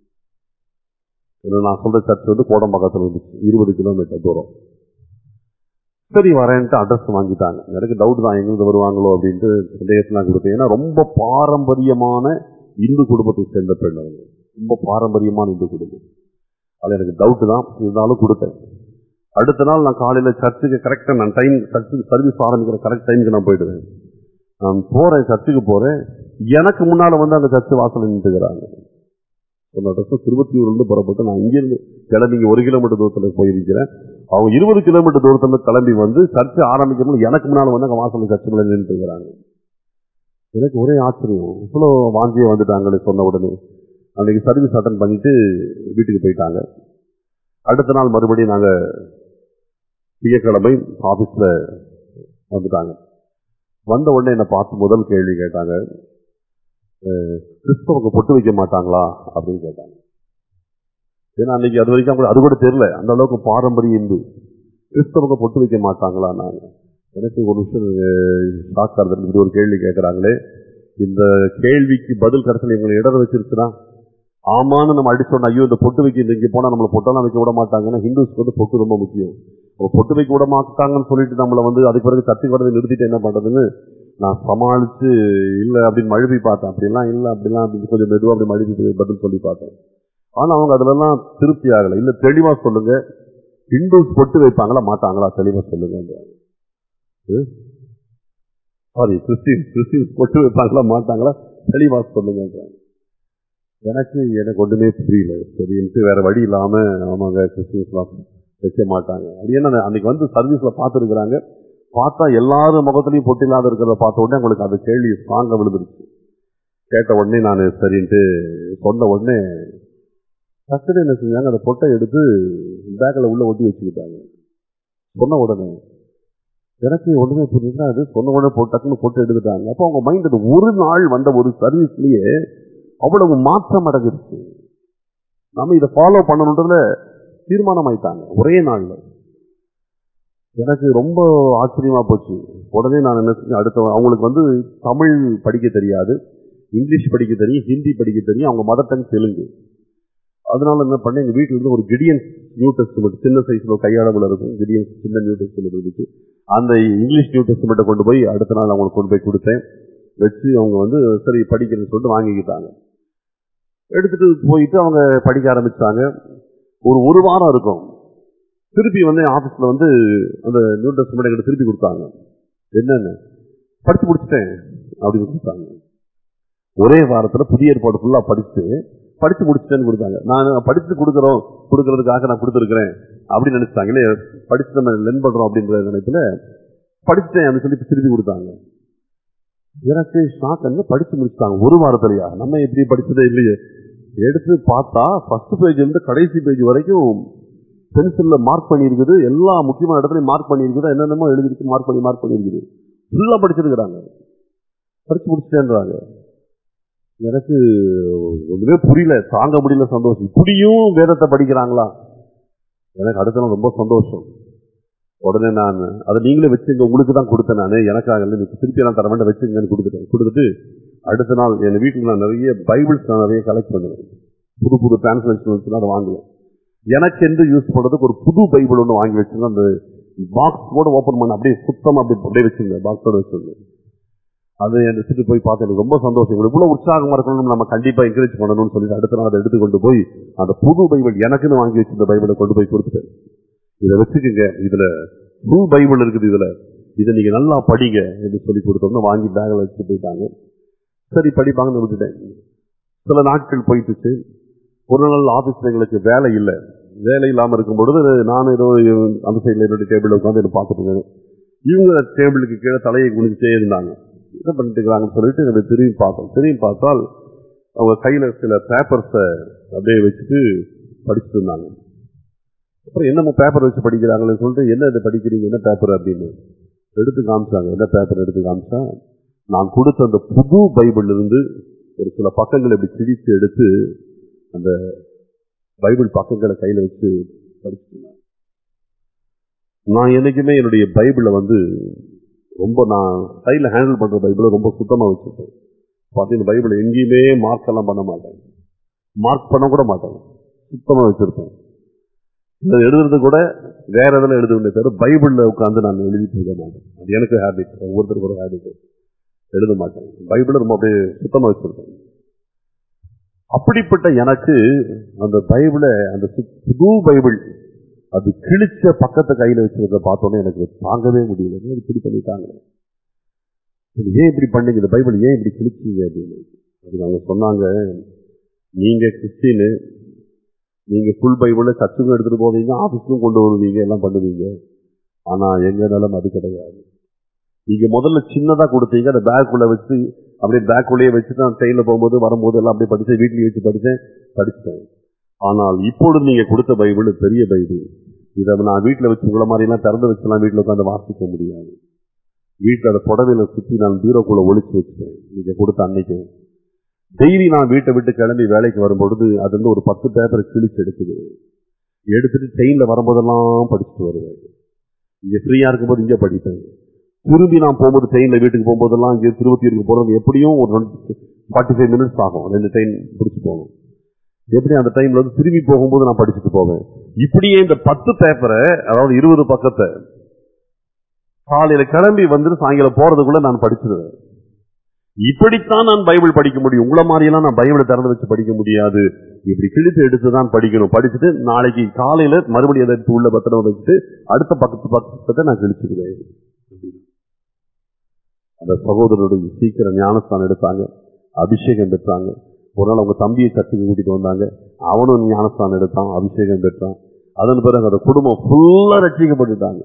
ஏன்னா நான் சொல்ற சர்ச் வந்து கோடம்பாக்கத்தில் இருந்துச்சு இருபது கிலோமீட்டர் தூரம் சரி வரேன்ட்டு அட்ரஸ் வாங்கிட்டாங்க எனக்கு டவுட் தான் எங்கிருந்து வருவாங்களோ அப்படின்ட்டு சந்தேகத்தெல்லாம் கொடுத்தேன் ஏன்னா ரொம்ப பாரம்பரியமான இந்து குடும்பத்தை சேர்ந்த பெண் அவங்க ரொம்ப பாரம்பரியமான இந்து குடும்பம் அது எனக்கு டவுட் தான் இருந்தாலும் கொடுத்தேன் அடுத்த நாள் நான் காலையில சர்ச்சுக்கு கரெக்டா நான் டைம் சர்ச்சுக்கு சர்வீஸ் ஆரம்பிக்கிற கரெக்ட் டைமுக்கு நான் போயிடுவேன் நான் போறேன் சர்ச்சுக்கு போறேன் எனக்கு முன்னால வந்து அந்த சர்ச்சு வாசல் நின்றுக்கிறாங்க சொன்ன அட்ரஸ் திருவத்தியூர்ல இருந்து புறப்பட்டு நான் இங்கிருந்து கிளம்பி இங்க ஒரு கிலோமீட்டர் தூரத்துல போயிருக்கிறேன் அவங்க இருபது கிலோமீட்டர் தூரத்துல கிளம்பி வந்து சர்ச்சு ஆரம்பிக்கணும் எனக்கு முன்னால வந்து அங்க வாசல் சர்ச்சுக்குள்ள நின்று இருக்கிறாங்க எனக்கு ஒரே ஆச்சரியம் இவ்வளோ வாந்தியே வந்துட்டாங்களே சொன்ன உடனே அன்னைக்கு சர்வீஸ் அட்டன் பண்ணிட்டு வீட்டுக்கு போயிட்டாங்க அடுத்த நாள் மறுபடியும் நாங்க திங்கக்கிழமை ஆபீஸ்ல வந்துட்டாங்க வந்த உடனே என்னை பார்த்து முதல் கேள்வி கேட்டாங்க அஹ், கிறிஸ்தவங்க பொட்டு வைக்க மாட்டாங்களா அப்படின்னு கேட்டாங்க ஏன்னா அன்னைக்கு அது வரைக்கும் அவங்களுக்கு அது கூட தெரியல அந்த அளவுக்கு பாரம்பரிய இந்து கிறிஸ்தவங்க பொட்டு வைக்க மாட்டாங்களா நாங்க எனக்கு ஒரு விஷயம் ஷாக் ஆகுது இப்படி ஒரு கேள்வி கேட்கறாங்களே இந்த கேள்விக்கு பதில் கடைசியில் இவங்களை இடர் வச்சிருச்சுன்னா ஆமான்னு நம்ம அடிச்சோம் ஐயோ இந்த பொட்டு வைக்க இங்க போனா நம்மள பொட்டெல்லாம் வைக்க விட மாட்டாங்கன்னா ஹிந்துஸ்க்கு வந்து பொட்டு ரொம்ப முக்கியம் அப்ப பொட்டு வைக்க விட மாட்டாங்கன்னு சொல்லிட்டு நம்மள வந்து அதுக்கு பிறகு தட்டி வரதை நிறுத்திட்டு என்ன பண்றதுன்னு நான் சமாளிச்சு இல்ல அப்படின்னு மழுப்பி பார்த்தேன் அப்படிலாம் இல்ல அப்படிலாம் அப்படின்னு கொஞ்சம் மெதுவா அப்படி மழுப்பி பதில் சொல்லி பார்த்தேன் ஆனா அவங்க அதுலலாம் திருப்தி ஆகல இல்ல தெளிவா சொல்லுங்க ஹிந்துஸ் பொட்டு வைப்பாங்களா மாட்டாங்களா தெளிவா சொல்லுங்க சாரி கிறிஸ்டின் கிறிஸ்டின் பொட்டு வைப்பாங்களா மாட்டாங்களா தெளிவா சொல்லுங்கன்றாங்க எனக்கு எனக்கு ஒண்ணுமே புரியல சரின்ட்டு வேற வழி இல்லாம ஆமாங்க கிறிஸ்டின்ஸ்லாம் வைக்க மாட்டாங்க அது என்ன அன்னைக்கு வந்து சர்வீஸ்ல பார்த்துருக்குறாங்க பார்த்தா எல்லாரும் முகத்திலையும் பொட்டு இல்லாத இருக்கிறத பார்த்த உடனே உங்களுக்கு அந்த கேள்வி ஸ்ட்ராங்கா விழுந்துருச்சு கேட்ட உடனே நான் சரின்ட்டு சொன்ன உடனே டக்குனு என்ன செஞ்சாங்க அந்த பொட்டை எடுத்து பேக்கில் உள்ள ஒட்டி வச்சுக்கிட்டாங்க சொன்ன உடனே எனக்கு ஒண்ணுமே புரியல அது சொன்ன உடனே போட்டு டக்குன்னு போட்டு எடுத்துட்டாங்க அப்போ அவங்க மைண்ட் அது ஒரு நாள் வந்த ஒரு சர்வீஸ்லயே அவ்வளவு மாற்றம் அடைஞ்சிருச்சு நம்ம இதை ஃபாலோ பண்ணணுன்றதுல தீர்மானம் ஆயிட்டாங்க ஒரே நாள்ல எனக்கு ரொம்ப ஆச்சரியமா போச்சு உடனே நான் என்ன செஞ்சேன் அடுத்த அவங்களுக்கு வந்து தமிழ் படிக்க தெரியாது இங்கிலீஷ் படிக்க தெரியும் ஹிந்தி படிக்க தெரியும் அவங்க மதர் டங் தெலுங்கு அதனால என்ன பண்ணேன் எங்க வீட்டுல இருந்து ஒரு கிடியன்ஸ் நியூ டெஸ்ட்மெண்ட் சின்ன சைஸ்ல கையாளவில் இருக்கும் கிடியன்ஸ் சின்ன நியூ டெஸ்ட்மெண்ட் இருந்துச்சு அந்த இங்கிலீஷ் நியூ டெஸ்ட்மெண்ட்டை கொண்டு போய் அடுத்த நாள் அவங்களுக்கு கொண்டு போய் கொடுத்தேன் வச்சு அவங்க வந்து சரி படிக்கிறேன்னு சொல்லிட்டு வாங்கிக்கிட்டாங்க எடுத்துட்டு போயிட்டு அவங்க படிக்க ஆரம்பிச்சாங்க ஒரு ஒரு வாரம் இருக்கும் திருப்பி வந்து ஆபீஸ்ல வந்து அந்த நியூ டெஸ்ட்மெண்ட் எங்கிட்ட திருப்பி கொடுத்தாங்க என்னன்னு படிச்சு முடிச்சிட்டேன் அப்படின்னு கொடுத்தாங்க ஒரே வாரத்துல புதிய ஏற்பாடு ஃபுல்லா படிச்சுட்டு படிச்சு முடிச்சிட்டேன்னு கொடுத்தாங்க நான் படிச்சு கொடுக்குறோம் கொடுக்கறதுக்காக நான் கொடுத்துருக்கிறேன் அப்படின்னு நினைச்சாங்க இல்லையா படிச்சு நம்ம லென் பண்றோம் அப்படின்ற நினைப்புல படிச்சுட்டேன் அப்படின்னு சொல்லி திருப்பி கொடுத்தாங்க எனக்கு ஷாக் என்ன படிச்சு முடிச்சிட்டாங்க ஒரு வாரத்திலயா நம்ம எப்படி படிச்சதே இல்லையே எடுத்து பார்த்தா ஃபர்ஸ்ட் பேஜ் இருந்து கடைசி பேஜ் வரைக்கும் பென்சில்ல மார்க் பண்ணியிருக்குது எல்லா முக்கியமான இடத்துலயும் மார்க் பண்ணியிருக்குது என்னென்னமோ எழுதிருக்கு மார்க் பண்ணி மார்க் பண்ணியிருக்குது ஃபுல்லா படிச்சிருக்கிறாங்க படிச்சு முடிச்சிட்டேன்றாங்க எனக்கு ஒண்ணுமே புரியல தாங்க முடியல சந்தோஷம் இப்படியும் வேதத்தை படிக்கிறாங்களா எனக்கு அடுத்த நாள் ரொம்ப சந்தோஷம் உடனே நான் அதை நீங்களே வச்சுங்க உங்களுக்கு தான் கொடுத்தேன் நான் எனக்காக இல்லை நீங்க திருப்பி நான் தர வேண்டாம் வச்சுங்கன்னு கொடுத்துட்டேன் கொடுத்துட்டு அடுத்த நாள் என் வீட்டுக்கு நான் நிறைய பைபிள்ஸ் நான் நிறைய கலெக்ட் பண்ணுவேன் புது புது டிரான்ஸ்லேஷன் வச்சு அதை வாங்குவேன் எனக்கு என்று யூஸ் பண்றதுக்கு ஒரு புது பைபிள் ஒன்று வாங்கி வச்சுங்க அந்த பாக்ஸ் கூட ஓபன் பண்ண அப்படியே சுத்தமா அப்படி அப்படியே வச்சுங்க பாக்ஸோட வச்சுருங்க அது எடுத்துட்டு போய் பார்த்தேன் எனக்கு ரொம்ப சந்தோஷம் இவ்வளவு இவ்வளவு உற்சாகமா இருக்கணும் நம்ம கண்டிப்பா என்கரேஜ் பண்ணணும்னு சொல்லிட்டு அடுத்த நாள் அதை எடுத்து கொண்டு போய் அந்த புது பைபிள் எனக்குன்னு வாங்கி வச்சிருந்த பைபிளை கொண்டு போய் கொடுத்துட்டேன் இதை வச்சுக்கோங்க இதுல ஃபுல் பைபிள் இருக்குது இதுல இதை நீங்க நல்லா படிங்க என்று சொல்லி கொடுத்தோம்னா வாங்கி பேக்ல வச்சுட்டு போயிட்டாங்க சரி படிப்பாங்கன்னு விட்டுட்டேன் சில நாட்கள் போயிட்டுச்சு ஒரு நாள் ஆபீஸ்ல எங்களுக்கு வேலை இல்லை வேலை இல்லாம இருக்கும் பொழுது நான் ஏதோ அந்த சைட்ல என்னுடைய டேபிள் உட்காந்து என்ன பார்த்துட்டு இருந்தேன் இவங்க டேபிளுக்கு கீழே தலையை குனிஞ்சிட்டே இருந்தாங்க என்ன பண்ணிட்டு இருக்கிறாங்கன்னு சொல்லிட்டு நம்ம திரும்பி பார்த்தோம் திரும்பி பார்த்தால் அவங்க கையில சில பேப்பர்ஸை அப்படியே வச்சுட்டு படிச்சுட்டு இருந்தாங்க அப்புறம் என்னமோ பேப்பர் வச்சு படிக்கிறாங்கன்னு சொல்லிட்டு என்ன இதை படிக்கிறீங்க என்ன பேப்பர் அப்படின்னு எடுத்து காமிச்சாங்க என்ன பேப்பர் எடுத்து காமிச்சா நான் கொடுத்த அந்த புது பைபிள் இருந்து ஒரு சில பக்கங்களை இப்படி கிழித்து எடுத்து அந்த பைபிள் பக்கங்களை கையில வச்சு படிச்சுட்டு இருந்தாங்க நான் என்னைக்குமே என்னுடைய பைபிளை வந்து ரொம்ப நான் கையில் ஹேண்டில் பண்ற பைபிளை ரொம்ப சுத்தமா வச்சிருப்பேன் பார்த்தீங்கன்னா பைபிள் எங்கேயுமே மார்க் எல்லாம் பண்ண மாட்டேன் மார்க் பண்ண கூட மாட்டேன் சுத்தமா வச்சிருப்பேன் இதை எழுதுறது கூட வேற எதில் எழுதுவேன் தவிர பைபிள்ல உட்காந்து நான் எழுதிட்டு இருக்க மாட்டேன் அது எனக்கு ஹேபிட் ஒவ்வொருத்தருக்கு ஒரு ஹேபிட் எழுத மாட்டேன் பைபிளை ரொம்ப அப்படியே சுத்தமா வச்சிருப்பேன் அப்படிப்பட்ட எனக்கு அந்த பைபிளை அந்த சு- புது பைபிள் அது கிழிச்ச பக்கத்தை கையில வச்சிருக்க பார்த்தோன்னே எனக்கு தாங்கவே முடியல என்ன இப்படி பண்ணிட்டாங்களே இது ஏன் இப்படி பண்ணீங்க இந்த பைபிள் ஏன் இப்படி கிழிச்சீங்க அப்படின்னு அது அவங்க சொன்னாங்க நீங்க கிறிஸ்டின்னு நீங்க ஃபுல் பைபிள சர்ச்சுக்கும் எடுத்துட்டு போவீங்க ஆபீஸ்க்கும் கொண்டு வருவீங்க எல்லாம் பண்ணுவீங்க ஆனா எங்க நிலம் அது கிடையாது நீங்க முதல்ல சின்னதா கொடுத்தீங்க அந்த பேக்குள்ள வச்சு அப்படியே பேக்குள்ளேயே வச்சுட்டு நான் ட்ரெயின்ல போகும்போது வரும்போது எல்லாம் அப்படியே படிச்சேன் வீட்லயே வச்சு படிச்சேன் படிச்சிட்டேன் ஆனால் இப்பொழுது நீங்க கொடுத்த பைபிள் பெரிய பைபிள் இதை நான் வீட்டுல வச்சு உங்களை மாதிரி எல்லாம் திறந்து வச்சுலாம் வீட்டுல உட்காந்து வாசிக்க முடியாது வீட்டுல அந்த புடவையில சுத்தி நான் பீரோக்குள்ள ஒளிச்சு வச்சுட்டேன் நீங்க கொடுத்த அன்னைக்கு டெய்லி நான் வீட்டை விட்டு கிளம்பி வேலைக்கு வரும்பொழுது அது வந்து ஒரு பத்து பேப்பரை கிழிச்சு எடுத்துக்குவேன் எடுத்துட்டு ட்ரெயின்ல வரும்போதெல்லாம் படிச்சுட்டு வருவேன் இங்க ஃப்ரீயா இருக்கும்போது இங்க படிப்பேன் திரும்பி நான் போகும்போது ட்ரெயின்ல வீட்டுக்கு போகும்போதெல்லாம் இங்க திருவத்தூருக்கு போறது எப்படியும் ஒரு ஃபார்ட்டி ஃபைவ் மினிட்ஸ் ஆகும் ரெண்டு ட்ரெயின் பிடிச்சு போகணும் எப்படி அந்த டைம்ல வந்து திரும்பி போகும்போது நான் படிச்சுட்டு போவேன் இப்படியே இந்த பத்து பேப்பரை அதாவது இருபது பக்கத்தை காலையில கிளம்பி வந்துட்டு சாயங்காலம் போறதுக்குள்ள நான் படிச்சிருவேன் இப்படித்தான் நான் பைபிள் படிக்க முடியும் உங்களை மாதிரியெல்லாம் நான் பைபிளை திறந்து வச்சு படிக்க முடியாது இப்படி கிழித்து எடுத்து தான் படிக்கணும் படிச்சுட்டு நாளைக்கு காலையில மறுபடியும் அதை எடுத்து உள்ள பத்திரம் வச்சுட்டு அடுத்த பக்கத்து பக்கத்தை நான் கிழிச்சுக்குவேன் அந்த சகோதரருடைய சீக்கிரம் ஞானஸ்தானம் எடுத்தாங்க அபிஷேகம் பெற்றாங்க ஒரு நாள் அவங்க தம்பியை சர்ச்சுக்கு கூட்டிட்டு வந்தாங்க அவனும் ஞானஸ்தானம் எடுத்தான் அபிஷேகம் பெற்றான் அதன் பிறகு அந்த குடும்பம் ஃபுல்லா ரட்சிக்கப்பட்டுட்டாங்க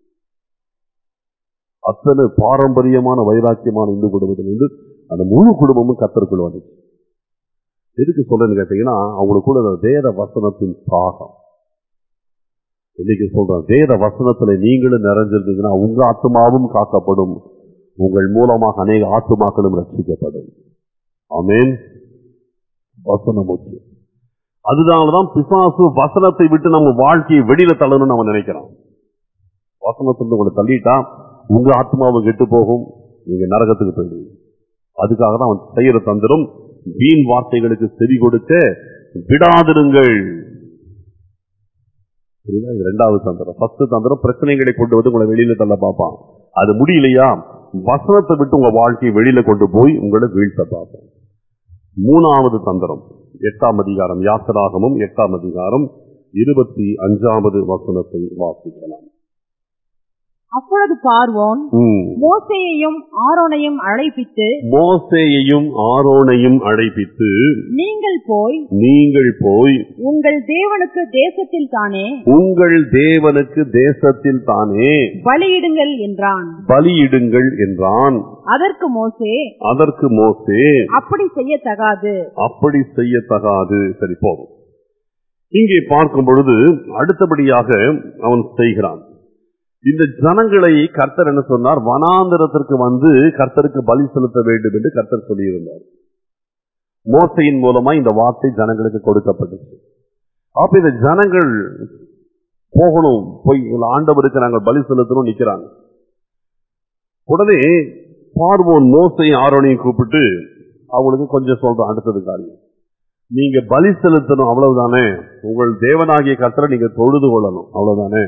அத்தனை பாரம்பரியமான வைராக்கியமான இந்து குடும்பத்திலிருந்து அந்த முழு குடும்பமும் கத்தருக்குள் வந்துச்சு எதுக்கு சொல்றேன்னு கேட்டீங்கன்னா அவங்களுக்குள்ள அந்த வேத வசனத்தின் தாகம் இன்னைக்கு சொல்றேன் வேத வசனத்துல நீங்களும் நிறைஞ்சிருந்தீங்கன்னா உங்க ஆத்மாவும் காக்கப்படும் உங்கள் மூலமாக அநேக ஆத்துமாக்களும் ரட்சிக்கப்படும் ஆமென் வசனம் முக்கியம் அதனாலதான் பிசாசு வசனத்தை விட்டு நம்ம வாழ்க்கையை வெளியில தள்ளணும்னு நம்ம நினைக்கிறோம் வசனத்திலிருந்து உங்களை தள்ளிட்டா உங்க ஆத்மாவும் கெட்டு போகும் நீங்க நரகத்துக்கு போயிடுவீங்க அதுக்காக தான் அவன் செய்யற தந்திரம் வீண் வார்த்தைகளுக்கு செவி கொடுக்க விடாதிருங்கள் புரியுதா? இது ரெண்டாவது தந்திரம் ஃபர்ஸ்ட் தந்திரம் பிரச்சனைகளை கொண்டு வந்து உங்களை வெளியில தள்ள பார்ப்பான் அது முடியலையா வசனத்தை விட்டு உங்க வாழ்க்கையை வெளியில கொண்டு போய் உங்களை வீழ்த்த பார்ப்பான் மூணாவது தந்திரம் எட்டாம் அதிகாரம் யாத்திராகமும் எட்டாம் அதிகாரம் இருபத்தி அஞ்சாவது வசனத்தை வாசிக்கலாம் அப்பொழுது பார்வோன் ம். மோசேயையும் ஆரோனையும் அழைப்பித்து மோசேயையும் ஆரோனையும் அழைப்பித்து நீங்கள் போய் நீங்கள் போய் உங்கள் தேவனுக்கு தேசத்தில் தானே உங்கள் தேவனுக்கு தேசத்தில் தானே பலியிடுங்கள் என்றான் பலியிடுங்கள் என்றான் அதற்கு மோசே அதற்கு மோசே அப்படி செய்யத்தகாது அப்படி செய்யத்தகாது சரி போதும் இங்கே பார்க்கும் பொழுது அடுத்தபடியாக அவன் செய்கிறான் இந்த ஜனங்களை கர்த்தர் என்ன சொன்னார் வனாந்திரத்திற்கு வந்து கர்த்தருக்கு பலி செலுத்த வேண்டும் என்று கர்த்தர் சொல்லியிருந்தார் மோசையின் மூலமா இந்த வார்த்தை ஜனங்களுக்கு கொடுக்கப்பட்டுச்சு அப்ப இந்த ஜனங்கள் போகணும் போய் ஆண்டவருக்கு நாங்கள் பலி செலுத்தணும் நிக்கிறாங்க உடனே பார்வோன் மோசை ஆரோனையும் கூப்பிட்டு அவங்களுக்கு கொஞ்சம் சொல்றோம் அடுத்தது காரியம் நீங்க பலி செலுத்தணும் அவ்வளவுதானே உங்கள் தேவனாகிய கர்த்தரை நீங்க தொழுது கொள்ளணும் அவ்வளவுதானே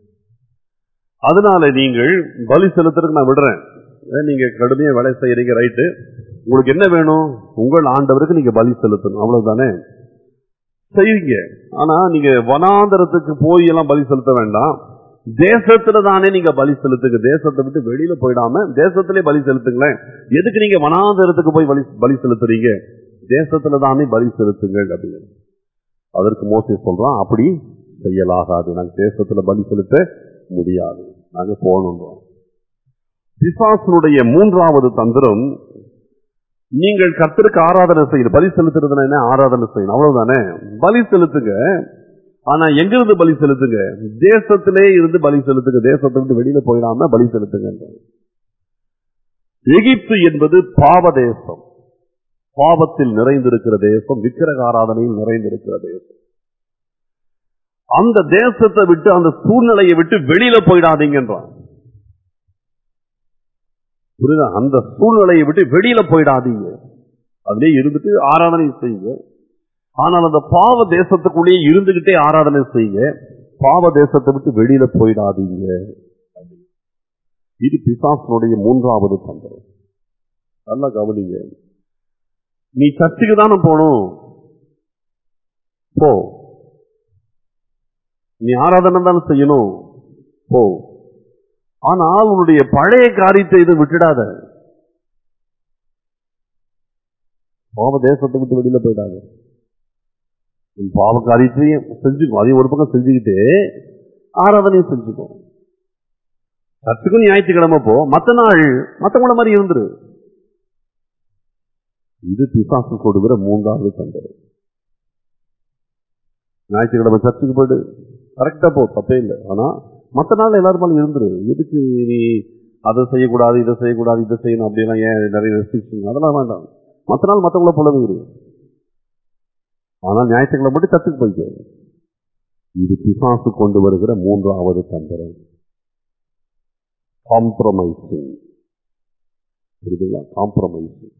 அதனால நீங்கள் பலி செலுத்துறதுக்கு நான் விடுறேன் ஏன் நீங்க கடுமையா வேலை செய்யறீங்க ரைட்டு உங்களுக்கு என்ன வேணும் உங்கள் ஆண்டவருக்கு நீங்க பலி செலுத்தணும் அவ்வளவுதானே செய்வீங்க ஆனா நீங்க வனாந்தரத்துக்கு போய் எல்லாம் பலி செலுத்த வேண்டாம் தேசத்துல தானே நீங்க பலி செலுத்துங்க தேசத்தை விட்டு வெளியில போயிடாம தேசத்திலே பலி செலுத்துங்களேன் எதுக்கு நீங்க வனாந்தரத்துக்கு போய் பலி பலி செலுத்துறீங்க தேசத்துல தானே பலி செலுத்துங்கள் அப்படின்னு அதற்கு மோசே சொல்றான் அப்படி செய்யலாகாது நாங்க தேசத்துல பலி செலுத்த முடியாது நாங்க போகணுன்றோம் பிசாசனுடைய மூன்றாவது தந்திரம் நீங்கள் கர்த்தருக்கு ஆராதனை செய்யணும் பலி செலுத்துறதுனா என்ன ஆராதனை செய்யணும் அவ்வளவுதானே பலி செலுத்துங்க ஆனா எங்கிருந்து பலி செலுத்துங்க தேசத்திலே இருந்து பலி செலுத்துங்க தேசத்தை விட்டு வெளியில போயிடாம பலி செலுத்துங்க எகிப்து என்பது பாவ தேசம் பாவத்தில் நிறைந்திருக்கிற தேசம் விக்கிரக ஆராதனையில் நிறைந்திருக்கிற தேசம் அந்த தேசத்தை விட்டு அந்த சூழ்நிலையை விட்டு வெளியில போயிடாதீங்கன்றான் புரியுதா அந்த சூழ்நிலையை விட்டு வெளியில போயிடாதீங்க அதிலே இருந்துட்டு ஆராதனை செய்யுங்க ஆனால் அந்த பாவ தேசத்துக்குள்ளேயே இருந்துகிட்டே ஆராதனை செய்யுங்க பாவ தேசத்தை விட்டு வெளியில போயிடாதீங்க இது பிசாசனுடைய மூன்றாவது தந்திரம் நல்லா கவனிங்க நீ சர்ச்சுக்கு தானே போகணும் போ நீ ஆராதனை தானே செய்யணும் போ ஆனால் உன்னுடைய பழைய காரியத்தை இது விட்டுடாத பாவ தேசத்தை விட்டு வெளியில போயிடாத உன் பாவ காரியத்தையும் செஞ்சுக்கோ அதையும் ஒரு பக்கம் செஞ்சுக்கிட்டு ஆராதனையும் செஞ்சுக்கோ சர்ச்சுக்கும் ஞாயிற்றுக்கிழமை போ மத்த நாள் மத்தவங்கள மாதிரி இருந்துரு இது பிசாசு கொடுக்கிற மூன்றாவது தந்திரம் ஞாயிற்றுக்கிழமை சர்ச்சுக்கு போயிடு கரெக்டா போ தப்பே இல்லை ஆனா மத்த நாள் எல்லாரும் மேலும் இருந்துரு எதுக்கு நீ அதை செய்யக்கூடாது இதை செய்யக்கூடாது இதை செய்யணும் அப்படிலாம் ஏன் நிறைய ரெஸ்ட்ரிக்ஷன் அதெல்லாம் வேண்டாம் மத்த நாள் மத்தவங்கள போலவே இரு ஆனால் ஞாயிற்றுக்கிழமை மட்டும் சர்ச்சுக்கு போய்க்கோ இது பிசாசு கொண்டு வருகிற மூன்றாவது தந்திரம் காம்ப்ரமைசிங் புரியுதுங்களா காம்ப்ரமைசிங்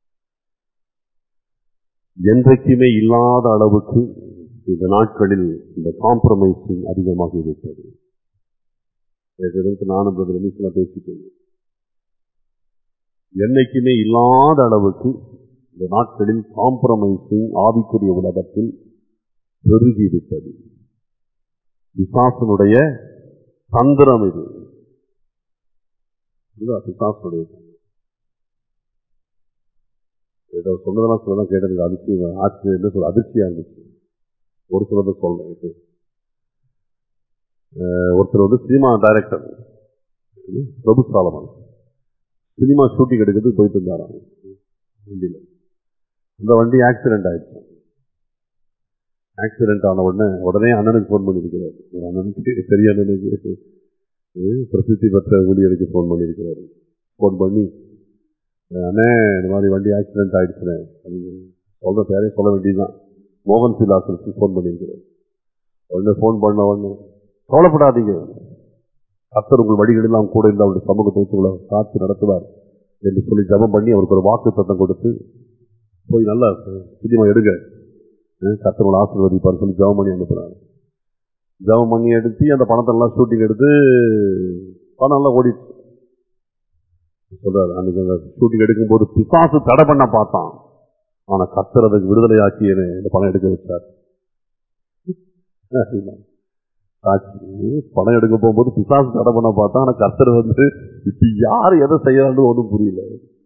என்றைக்குமே இல்லாத அளவுக்கு இந்த நாட்களில் இந்த காம்ப்ரமைசிங் அதிகமாகிவிட்டது இதற்கு நானும் பிரதர் ரமேஷ்ல பேசிட்டு இருந்தோம். என்னைக்குமே இல்லாத அளவுக்கு இந்த நாட்களில் காம்ப்ரமைசிங் ஆவிக்குரிய உலகத்தில் பெருகிவிட்டது பிசாசனுடைய தந்திரம் இது இதுதான் பிசாசனுடைய தந்திரம். ஏதோ சொன்னதெல்லாம் சொல்லலாம் கேட்டதுக்கு அதிர்ச்சி ஆச்சு என்ன சொல்ல அதிர்ச்சியா இருந்துச்சு ஒரு சிலதை சொல்றேன் இது. அஹ் ஒருத்தர் வந்து cinema director Prabhu Solomon cinema shooting எடுக்கிறதுக்கு போயிட்டு இருந்தாராம் வண்டியில அந்த வண்டி ஆக்சிடென்ட் ஆயிடுச்சு ஆக்சிடென்ட் ஆன உடனே உடனே அண்ணனுக்கு ஃபோன் பண்ணியிருக்கிறார் ஒரு அண்ணனுக்கு பெரிய அண்ணனுக்கு அஹ் பிரசித்தி பெற்ற ஊழியருக்கு ஃபோன் பண்ணியிருக்கிறாரு ஃபோன் பண்ணி அஹ் அண்ணே இந்த மாதிரி வண்டி ஆக்சிடென்ட் ஆயிடுச்சுண்ணே அப்படின்னு சொல்ற பேரையும் சொல்ல வேண்டியதுதான் மோகன் சிலாசனுக்கு ஃபோன் பண்ணியிருக்கிறார் உடனே ஃபோன் பண்ண உடனே கவலைப்படாதீங்க கர்த்தர் உங்கள் வழிகளெல்லாம் கூட இருந்து அவருடைய சமூகத்தை வச்சு உங்களை காத்து நடத்துவார் என்று சொல்லி ஜெபம் பண்ணி அவருக்கு ஒரு வாக்கு சத்தம் கொடுத்து போய் நல்லா சினிமா எடுங்க அஹ் கர்த்தர் உங்களை ஆசீர்வதிப்பார் சொல்லி ஜெபம் பண்ணி அனுப்புறாரு ஜெபம் பண்ணி எடுத்து அந்த பணத்தை எல்லாம் ஷூட்டிங் எடுத்து பணம் எல்லாம் ஓடிடுச்சு சொல்றாரு அன்னைக்கு அந்த ஷூட்டிங் எடுக்கும்போது பிசாசு தடை பண்ண பார்த்தான் ஆனா கர்த்தர் அதுக்கு விடுதலை ஆக்கி என்னை இந்த பணம் எடுக்க வச்சார் சாட்சி பணம் எடுக்க போகும்போது பிசாசு தடை பண்ண பார்த்தா ஆனா கர்த்தர் வந்து இப்ப யார் எதை செய்யறான்னு ஒன்றும் புரியல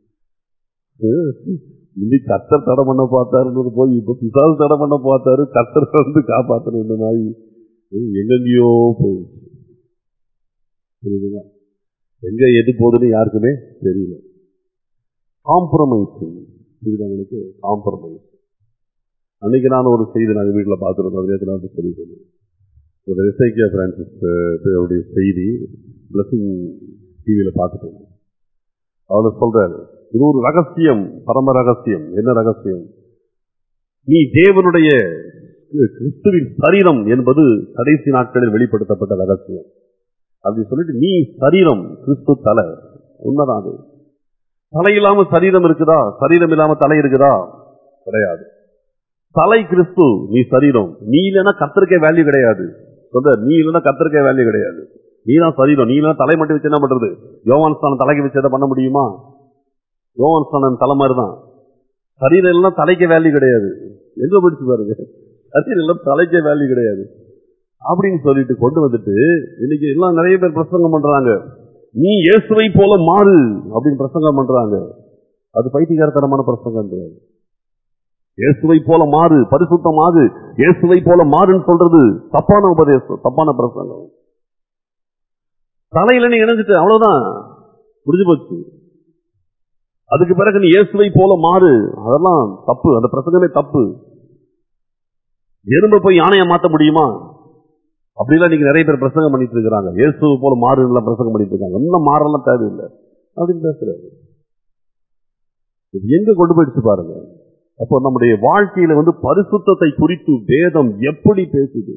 இன்னைக்கு கர்த்தர் தடை பண்ண பார்த்தாருன்றது போய் இப்ப பிசாசு தடை பண்ண பார்த்தாரு கர்த்தர் வந்து காப்பாத்தணும் இந்த மாதிரி ஏய், எங்கெங்கேயோ போயிடுச்சு புரியுதுங்களா எங்க எது போகுதுன்னு யாருக்குமே தெரியல காம்ப்ரமைசிங் புரியுதா உங்களுக்கு காம்ப்ரமைஸ் அன்னைக்கு நான் ஒரு செய்தி நாங்கள் வீட்டில் பார்த்துருந்தோம் அதே நேரத்தில் வந்து சொல்லிட்டு இருந்தேன். ஒரு எஸ்ஐகே பிரான்சிஸ் அவருடைய செய்தி பிளஸிங் டிவியில் பார்த்துட்டு இருந்தேன். அவர் சொல்றாரு இது ஒரு ரகசியம் பரம ரகசியம் என்ன ரகசியம் நீ தேவனுடைய கிறிஸ்துவின் சரீரம் என்பது கடைசி நாட்களில் வெளிப்படுத்தப்பட்ட ரகசியம் அப்படி சொல்லிட்டு நீ சரீரம் கிறிஸ்து தலை உண்மைதான் அது தலை இல்லாம சரீரம் இருக்குதா சரீரம் இல்லாம தலை இருக்குதா கிடையாது தலை கிறிஸ்து நீ சரீரம் நீ இல்லைன்னா கத்தருக்கே வேல்யூ கிடையாது சொல்ற நீ இல்லைன்னா கத்தருக்கே வேல்யூ கிடையாது நீ தான் சரீரம் நீ இல்லைன்னா தலை மட்டும் வச்சு என்ன பண்றது யோவான் ஸ்தானம் தலைக்கு வச்சு எதை பண்ண முடியுமா யோவான் ஸ்தானம் தலை மாதிரி தான் சரீரம் எல்லாம் தலைக்கு வேல்யூ கிடையாது எங்க பிடிச்சு பாருங்க சரீரம் எல்லாம் தலைக்கே வேல்யூ கிடையாது அப்படின்னு சொல்லிட்டு கொண்டு வந்துட்டு இன்னைக்கு எல்லாம் நிறைய பேர் பிரசங்கம் பண்றாங்க நீ இயேசுவை போல மாறு அப்படின்னு பிரசங்கம் பண்றாங்க அது பைத்தியகாரத்தனமான பிரசங்கம் கிடையாது இயேசுவை போல மாறு பரிசுத்தமாகு இயேசுவை போல மாறுன்னு சொல்றது தப்பான உபதேசம் தப்பான பிரசங்கம் தலையில நீ இணைஞ்சிட்டு அவ்வளவுதான் முடிஞ்சு போச்சு அதுக்கு பிறகு நீ இயேசுவை போல மாறு அதெல்லாம் தப்பு அந்த பிரசங்கமே தப்பு எறும்பை போய் யானையை மாத்த முடியுமா அப்படிலாம் நீங்க நிறைய பேர் பிரசங்கம் பண்ணிட்டு இருக்காங்க இயேசுவை போல மாறுலாம் பிரசங்கம் பண்ணிட்டு இருக்காங்க இன்னும் மாறலாம் தேவையில்லை அப்படின்னு பேசுறாரு இது எங்க கொண்டு போயிடுச்சு பாருங்க அப்போ நம்முடைய வாழ்க்கையில வந்து பரிசுத்தத்தை குறித்து வேதம் எப்படி பேசுது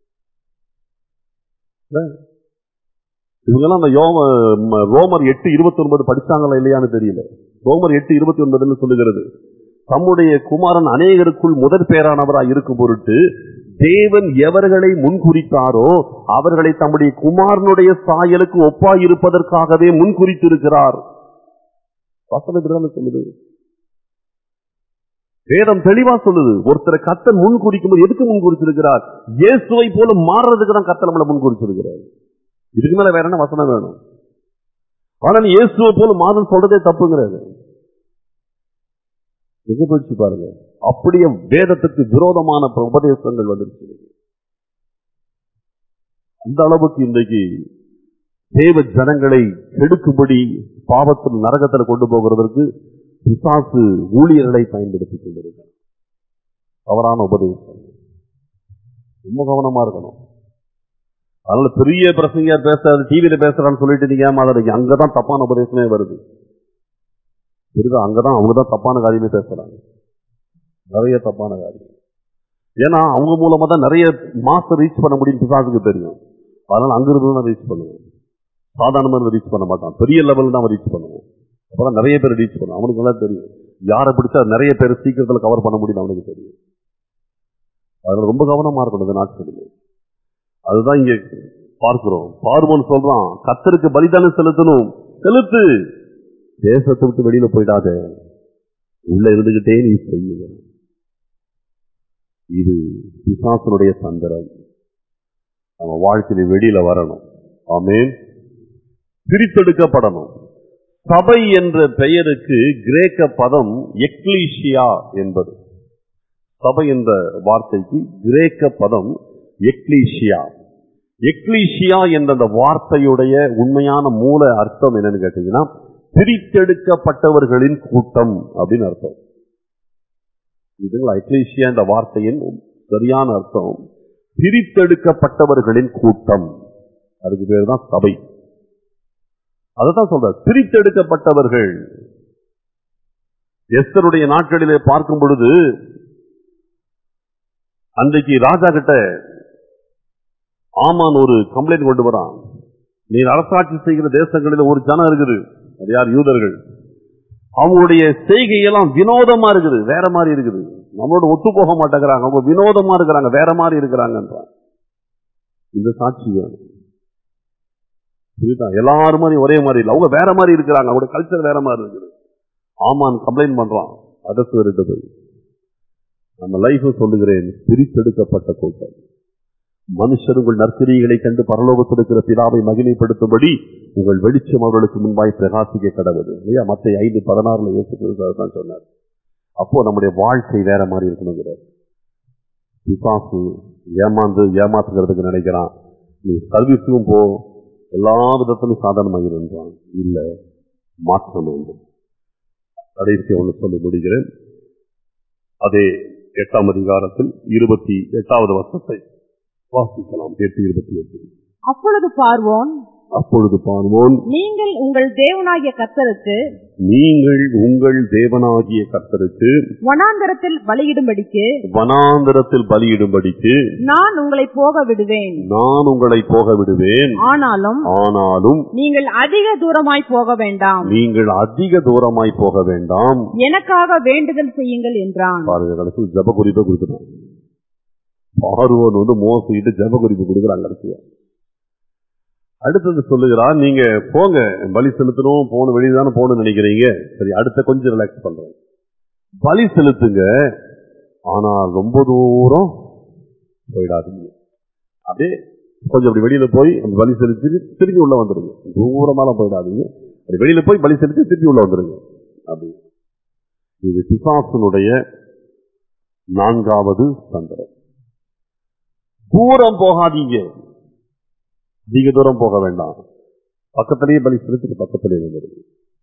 இவங்கெல்லாம் அந்த யோம ம- ரோமர் எட்டு இருபத்தி ஒன்பது படிச்சாங்களா இல்லையான்னு தெரியல ரோமர் எட்டு இருபத்தி ஒன்பதுன்னு சொல்லுகிறது தம்முடைய குமாரன் அநேகருக்குள் முதற் பேரானவராய் இருக்கும் பொருட்டு தேவன் எவர்களை முன்குறித்தாரோ அவர்களை தம்முடைய குமாரனுடைய சாயலுக்கு ஒப்பாயிருப்பதற்காகவே முன்குறித்திருக்கிறார் வசனம் இப்படிதானே சொல்லுது வேதம் தெளிவா சொல்லுது ஒருத்தரை கத்தன் முன் குறிக்கும்போது எதுக்கு முன் குறிச்சிருக்கிறார் இயேசுவை போல மாறுறதுக்கு தான் கத்தன் நம்மளை முன் குறிச்சிருக்கிறார் இதுக்கு மேல வேற என்ன வசனம் வேணும் ஆனா நீ இயேசுவை போல மாறுன்னு சொல்றதே தப்புங்கிறாரு எங்க போயிடுச்சு பாருங்க அப்படியே வேதத்துக்கு விரோதமான ப- உபதேசங்கள் வந்துருச்சு இன்னைக்கு. அந்த அளவுக்கு இன்றைக்கு தேவ ஜனங்களை கெடுக்கும்படி பாவத்தில் நரகத்தில் கொண்டு போகிறதற்கு பிசாசு ஊழியர்களை பயன்படுத்திக் கொண்டிருக்கிறார் தவறான உபதேசம் ரொம்ப கவனமா இருக்கணும் அதனால பெரிய பிரசங்கியார் பேசாது டிவியில பேசுறான்னு சொல்லிட்டு நீங்க ஏமாதாதீங்க அங்கதான் தப்பான உபதேசமே வருது புரியுதா அங்கதான் அவங்கதான் தப்பான காரியமே பேசுறாங்க நிறைய தப்பான காரியம் ஏன்னா அவங்க மூலமா தான் நிறைய மாசம் ரீச் பண்ண முடியும் பிசாசுக்கு தெரியும் அதனால அங்கிருந்து தான் ரீச் பண்ணுவோம் சாதாரணமாக ரீச் பண்ண மாட்டான் பெரிய லெவல் தான் ரீச் பண்ணுவோம் அப்புறம் நிறைய பேர் ரீச் பண்ணுவோம் அவனுக்கு எல்லாம் தெரியும் யாரை பிடிச்சா நிறைய பேர் சீக்கிரத்தில் கவர் பண்ண முடியும் அவனுக்கு தெரியும் அதனால ரொம்ப கவனமா இருக்கணும் இந்த நாட்களில் அதுதான் இங்க பார்க்கிறோம் பார்வோன் சொல்றான் கத்தருக்கு பலிதானம் செலுத்தணும் செலுத்து தேசத்தை விட்டு வெளியில போயிடாத உள்ள இருந்துகிட்டே நீ செய்யுங்க இது பிசாசனுடைய தந்திரம் நம்ம வாழ்க்கையில வெளியில வரணும் ஆமென் பிரித்தெடுக்கப்படணும் சபை என்ற பெயருக்கு கிரேக்க பதம் எக்லீஷியா என்பது சபை என்ற வார்த்தைக்கு கிரேக்க பதம் எக்லீஷியா எக்லீஷியா என்ற அந்த வார்த்தையுடைய உண்மையான மூல அர்த்தம் என்னன்னு கேட்டீங்கன்னா பிரித்தெடுக்கப்பட்டவர்களின் கூட்டம் அப்படின்னு அர்த்தம் இதுங்களா எக்லீஷியா என்ற வார்த்தையின் சரியான அர்த்தம் பிரித்தெடுக்கப்பட்டவர்களின் கூட்டம் அதுக்கு பேர் தான் சபை அதுதான் சொல்ற பிரித்தெடுக்கப்பட்டவர்கள் எஸ்தருடைய நாட்களிலே பார்க்கும் பொழுது அன்றைக்கு ராஜா கிட்ட ஆமான் ஒரு கம்ப்ளைண்ட் கொண்டு வரான் நீ அரசாட்சி செய்கிற தேசங்களில் ஒரு ஜனம் இருக்குது அது யார் யூதர்கள் அவங்களுடைய செய்கையெல்லாம் வினோதமா இருக்குது வேற மாதிரி இருக்குது நம்மளோட ஒத்து போக மாட்டேங்கிறாங்க அவங்க வினோதமா இருக்கிறாங்க வேற மாதிரி இருக்கிறாங்கன்றான் இந்த சாட்சி வேணும் புரியுதா எல்லாரும் மாதிரி ஒரே மாதிரி இல்லை அவங்க வேற மாதிரி இருக்கிறாங்க அவங்களோட கல்ச்சர் வேற மாதிரி இருக்குது ஆமான் கம்ப்ளைண்ட் பண்றான் அதற்கு போய் நம்ம லைஃப் சொல்லுகிறேன் பிரித்தெடுக்கப்பட்ட கூட்டம் மனுஷர் உங்கள் நற்கிரிகளை கண்டு பரலோகத்தில் இருக்கிற பிதாவை மகிமைப்படுத்தும்படி உங்கள் வெளிச்சம் அவர்களுக்கு முன்பாய் பிரகாசிக்க கடவுது இல்லையா மத்த ஐந்து பதினாறுல இயேசு தான் சொன்னார் அப்போ நம்முடைய வாழ்க்கை வேற மாதிரி இருக்கணுங்கிறார் பிசாசு ஏமாந்து ஏமாத்துகிறதுக்கு நினைக்கிறான் நீ சர்வீஸுக்கும் போ எல்லா விதத்திலும் சாதனமாகிறான் இல்ல மாற்றம் வேண்டும் கடைசி ஒன்று சொல்லி முடிகிறேன் அதே எட்டாம் அதிகாரத்தில் இருபத்தி எட்டாவது வருஷத்தை வாசிக்கலாம் எட்டு இருபத்தி எட்டு அப்பொழுது பார்வோன் அப்பொழுது பார்வோன் நீங்கள் உங்கள் தேவனாகிய கர்த்தருக்கு நீங்கள் உங்கள் தேவனாகிய கர்த்தருக்கு வனாந்தரத்தில் பலியிடும்படிக்கு வனாந்தரத்தில் பலியிடும்படிக்கு நான் உங்களை போக விடுவேன் நான் உங்களை போக விடுவேன் ஆனாலும் ஆனாலும் நீங்கள் அதிக தூரமாய் போக வேண்டாம் நீங்கள் அதிக தூரமாய் போக வேண்டாம் எனக்காக வேண்டுதல் செய்யுங்கள் என்றான் பாருங்க கடைசி ஜப குறிப்பை கொடுத்துட்டான் பார்வோன் வந்து மோசிக்கிட்டு ஜப குறிப்பு கொடுக்குறாங்க கடைசியா அடுத்தது சொல்லுகிறான் நீங்க போங்க பலி செலுத்தணும் போகணும் வெளியே தானே போகணும்னு நினைக்கிறீங்க சரி அடுத்த கொஞ்சம் ரிலாக்ஸ் பண்றேன் பலி செலுத்துங்க ஆனா ரொம்ப தூரம் போயிடாதீங்க அப்படியே கொஞ்சம் அப்படி வெளியில போய் அந்த பலி செலுத்தி திரும்பி உள்ள வந்துருங்க தூரமாலாம் போயிடாதீங்க அப்படி வெளியில போய் பலி செலுத்தி திருப்பி உள்ள வந்துருங்க அப்படி இது பிசாசனுடைய நான்காவது தந்திரம் தூரம் போகாதீங்க அதிக தூரம் போக வேண்டாம் பக்கத்திலேயே பலி செலுத்திட்டு பக்கத்திலேயே வந்துருது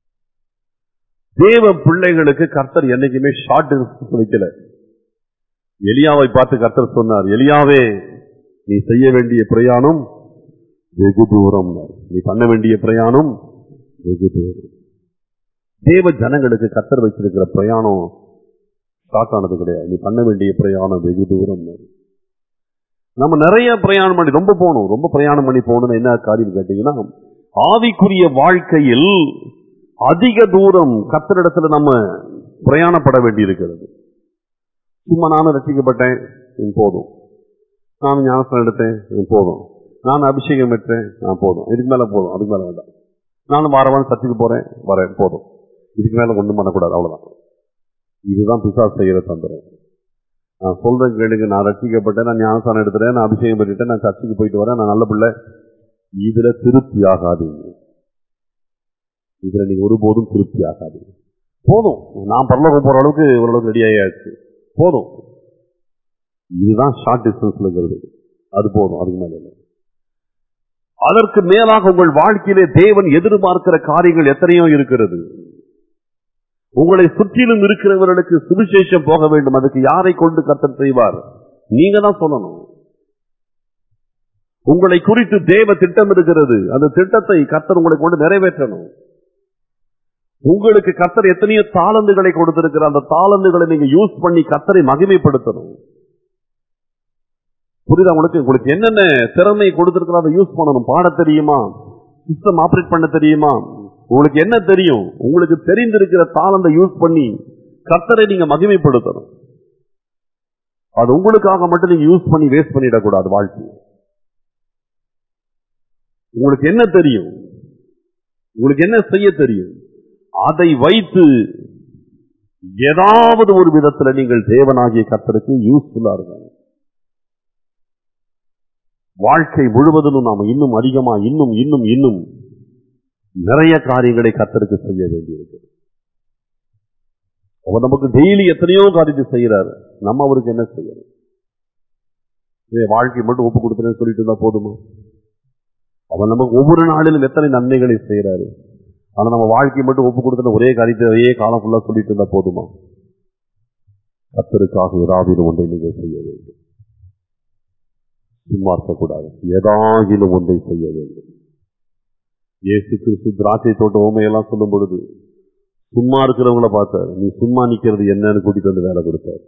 தேவ பிள்ளைகளுக்கு கர்த்தர் என்னைக்குமே ஷார்ட் வைக்கல எலியாவை பார்த்து கர்த்தர் சொன்னார் எலியாவே நீ செய்ய வேண்டிய பிரயாணம் வெகு தூரம் நீ பண்ண வேண்டிய பிரயாணம் வெகு தூரம் தேவ ஜனங்களுக்கு கர்த்தர் வச்சிருக்கிற பிரயாணம் ஸ்டார்ட் ஆனது கிடையாது நீ பண்ண வேண்டிய பிரயாணம் வெகு தூரம் நம்ம நிறைய பிரயாணம் பண்ணி ரொம்ப போகணும் ரொம்ப பிரயாணம் பண்ணி போகணும்னு என்ன காரியம் கேட்டீங்கன்னா ஆவிக்குரிய வாழ்க்கையில் அதிக தூரம் கத்தரிடத்துல நம்ம பிரயாணப்பட வேண்டி இருக்கிறது சும்மா நானும் ரசிக்கப்பட்டேன் ம், போதும் நானும் ஞானஸ்தானம் எடுத்தேன் ம், போதும் நான் அபிஷேகம் பெற்றேன் நான் போதும் இதுக்கு மேல போதும் அதுக்கு மேல வேண்டாம் நானும் வாரவாரம் சர்ச்சுக்கு போறேன் வரேன் போதும் இதுக்கு மேல ஒண்ணும் பண்ணக்கூடாது அவ்வளவுதான் இதுதான் பிசாஸ் செய்யற தந்திரம் நான் சொல்றேன் கேளுங்க நான் ரசிக்கப்பட்டேன் நான் ஞானஸ்தானம் எடுத்துறேன் நான் அபிஷேகம் பண்ணிட்டேன் நான் சர்ச்சுக்கு போயிட்டு வரேன் நான் நல்ல பிள்ளை இதுல திருப்தி ஆகாதீங்க இதுல நீங்க ஒருபோதும் திருப்தி ஆகாதீங்க போதும் நான் பரலோகம் போற அளவுக்கு ஓரளவுக்கு ரெடி ஆயாச்சு போதும் இதுதான் ஷார்ட் டிஸ்டன்ஸ்ல இருக்கிறது அது போதும் அதுக்கு மேல இல்லை அதற்கு மேலாக உங்கள் வாழ்க்கையிலே தேவன் எதிர்பார்க்கிற காரியங்கள் எத்தனையோ இருக்கிறது உங்களை சுற்றிலும் இருக்கிறவர்களுக்கு சுவிசேஷம் போக வேண்டும் அதுக்கு யாரை கொண்டு கர்த்தர் செய்வார் நீங்க தான் சொல்லணும் உங்களை குறித்து தேவ திட்டம் இருக்கிறது அந்த திட்டத்தை கர்த்தர் உங்களை கொண்டு நிறைவேற்றணும் உங்களுக்கு கர்த்தர் எத்தனையோ தாளந்துகளை கொடுத்திருக்கிற அந்த தாளந்துகளை நீங்க யூஸ் பண்ணி கர்த்தரை மகிமைப்படுத்தணும் புரியுதா உங்களுக்கு உங்களுக்கு என்னென்ன திறமை கொடுத்திருக்கிறோம் அதை யூஸ் பண்ணணும் பாட தெரியுமா சிஸ்டம் ஆபரேட் பண்ண தெரியுமா உங்களுக்கு என்ன தெரியும் உங்களுக்கு தெரிந்திருக்கிற தாளந்தை யூஸ் பண்ணி கர்த்தரை நீங்க மகிமைப்படுத்தணும் அது உங்களுக்காக மட்டும் நீங்க யூஸ் பண்ணி வேஸ்ட் பண்ணிடக்கூடாது வாழ்க்கை உங்களுக்கு என்ன தெரியும் உங்களுக்கு என்ன செய்ய தெரியும் அதை வைத்து ஏதாவது ஒரு விதத்துல நீங்கள் தேவனாகிய கர்த்தருக்கு யூஸ்ஃபுல்லா இருக்கணும் வாழ்க்கை முழுவதிலும் நாம இன்னும் அதிகமா இன்னும் இன்னும் இன்னும் நிறைய காரியங்களை கர்த்தருக்கு செய்ய வேண்டியிருக்கு அவர் நமக்கு டெய்லி எத்தனையோ காரியத்தை செய்யறாரு நம்ம அவருக்கு என்ன செய்யணும் இதே வாழ்க்கை மட்டும் ஒப்பு கொடுத்துறேன்னு சொல்லிட்டு இருந்தா போதுமா அவர் நமக்கு ஒவ்வொரு நாளிலும் எத்தனை நன்மைகளை செய்யறாரு ஆனா நம்ம வாழ்க்கை மட்டும் ஒப்பு கொடுத்துட்டு ஒரே காரியத்தை ஒரே காலம் ஃபுல்லா சொல்லிட்டு இருந்தா போதுமா கத்தருக்காக ஏதாவது ஒன்றை நீங்கள் செய்ய வேண்டும் சும்மா இருக்கக்கூடாது ஏதாகிலும் ஒன்றை செய்ய வேண்டும் இயேசு கிறிஸ்து திராட்சை தோட்ட உண்மையெல்லாம் சொல்லும் பொழுது சும்மா இருக்கிறவங்கள பார்த்தாரு நீ சும்மா நிக்கிறது என்னன்னு கூட்டிட்டு வந்து வேலை கொடுத்தாரு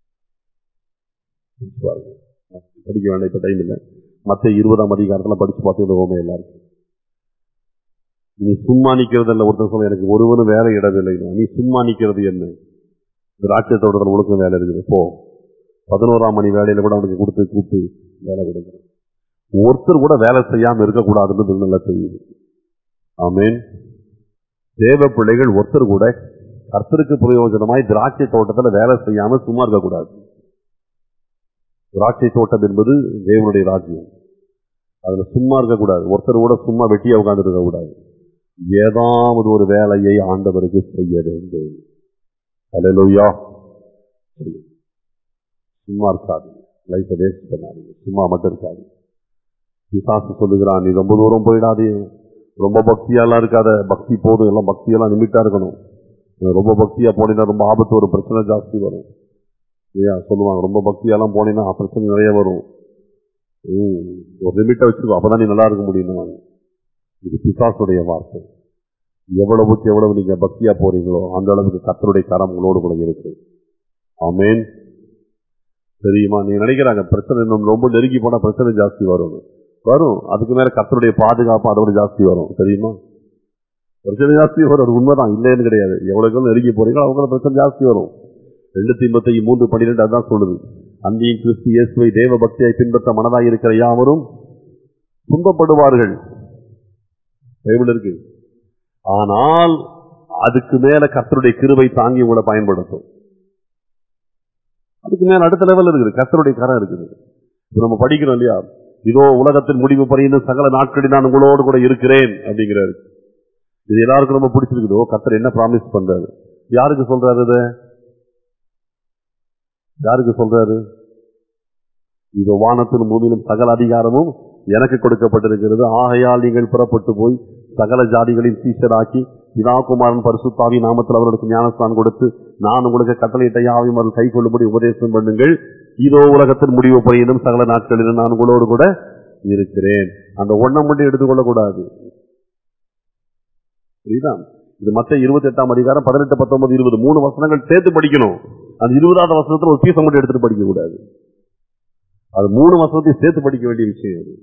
பாருங்க. படிக்க வேண்டாம் இப்ப டைம் இல்லை மத்த இருபதாம் அதிகாரத்துல படிச்சு பார்த்து இந்த ஓமை எல்லாருக்கும் நீ சும்மா நிக்கிறது இல்ல ஒருத்தன் சொல்ல எனக்கு ஒருவனும் வேலை இடவில்லை நீ சும்மா நிக்கிறது என்ன திராட்சை தோட்டத்தில் உனக்கும் வேலை இருக்குது போ பதினோராம் மணி வேலையில கூட அவனுக்கு கொடுத்து கூப்பிட்டு வேலை கொடுக்குறேன் ஒருத்தர் கூட வேலை செய்யாம இருக்கக்கூடாதுன்னு நல்லா தெரியுது ஆமேன் தேவ பிள்ளைகள் ஒருத்தர் கூட கர்த்தருக்கு பிரயோஜனமாய் திராட்சை தோட்டத்துல வேலை செய்யாம சும்மா இருக்கக்கூடாது திராட்சை தோட்டம் என்பது தேவனுடைய ராஜ்யம் அதுல சும்மா இருக்கக்கூடாது ஒருத்தர் கூட சும்மா வெட்டியா உட்கார்ந்து இருக்கக்கூடாது ஏதாவது ஒரு வேலையை ஆண்டவருக்கு செய்ய வேண்டும் அல்லேலூயா செய்யும். சும்மா இருக்காதீங்க லைஃபை வேஸ்ட் பண்ணாதீங்க சும்மா மட்டும் இருக்காதீங்க பிசாசு சொல்லுகிறான் நீ ரொம்ப தூரம் போயிடாதே ரொம்ப பக்தியாலாம் இருக்காத பக்தி போதும் எல்லாம் பக்தியெல்லாம் லிமிட்டா இருக்கணும் நீ ரொம்ப பக்தியா போனீங்கன்னா ரொம்ப ஆபத்து ஒரு பிரச்சனை ஜாஸ்தி வரும் இல்லையா சொல்லுவாங்க ரொம்ப பக்தியாலாம் போனீங்கன்னா பிரச்சனை நிறைய வரும் ம், ஒரு லிமிட்டை வச்சுக்கோ அப்பதான் நீ நல்லா இருக்க முடியும் இது பிசாசுடைய வார்த்தை எவ்வளவுக்கு எவ்வளவு நீங்க பக்தியா போறீங்களோ அந்த அளவுக்கு கத்தருடைய கரம் உங்களோடு கூட இருக்கு ஆமேன் தெரியுமா நீ நினைக்கிறாங்க பிரச்சனை இன்னும் ரொம்ப நெருங்கி போனா பிரச்சனை ஜாஸ்தி வரும் வரும் அதுக்கு மேல கத்தருடைய பாதுகாப்பு அதோட ஜாஸ்தி வரும் தெரியுமா பிரச்சனை ஜாஸ்தி வரும் அது உண்மைதான் இல்லைன்னு கிடையாது எவ்வளவு நெருங்கி போறீங்களோ அவங்க பிரச்சனை ஜாஸ்தி வரும் ரெண்டு ஐம்பத்தி மூன்று பன்னிரெண்டு அதான் சொல்லுது அந்தியும் கிறிஸ்து இயேசுவை தேவ பக்தியை பின்பற்ற மனதாக இருக்கிற யாவரும் துன்பப்படுவார்கள் பைபிள் இருக்கு ஆனால் அதுக்கு மேல கர்த்தருடைய கிருபை தாங்கி உங்களை பயன்படுத்தும் அதுக்கு மேல அடுத்த லெவல் இருக்குது கர்த்தருடைய கரம் இருக்குது இப்ப நம்ம படிக்கிறோம் இல்லையா இதோ உலகத்தின் முடிவு பறிந்து சகல நாட்களில் நான் உங்களோடு கூட இருக்கிறேன் அப்படிங்கிறாரு இது எல்லாருக்கும் ரொம்ப பிடிச்சிருக்குதோ கர்த்தர் என்ன ப்ராமிஸ் பண்றாரு யாருக்கு சொல்றாரு இதை யாருக்கு சொல்றாரு இதோ வானத்திலும் பூமியிலும் சகல அதிகாரமும் எனக்கு கொடுக்கப்பட்டிருக்கிறது ஆகையால் நீங்கள் புறப்பட்டு போய் சகல ஜாதிகளின் சீஷராக்கி பிதாகுமாரன் பரிசுத்தாவி நாமத்தில் அவர்களுக்கு ஞானஸ்தானம் கொடுத்து நான் உங்களுக்கு கட்டளையிட்ட யாவையும் அவர்கள் கை கொள்ளும்படி உபதேசம் பண்ணுங்கள் இதோ உலகத்தின் முடிவு பரியதும் சகல நாட்களிலும் நான் உங்களோடு கூட இருக்கிறேன் அந்த ஒண்ணம் மட்டும் எடுத்துக்கொள்ளக்கூடாது புரியுதா இது மத்த இருபத்தி எட்டாம் அதிகாரம் பதினெட்டு பத்தொன்பது இருபது மூணு வசனங்கள் சேர்த்து படிக்கணும் அந்த இருபதாவது வசனத்துல ஒரு பீசை மட்டும் எடுத்துட்டு படிக்க கூடாது அது மூணு வசனத்தையும் சேர்த்து படிக்க வேண்டிய விஷயம் அது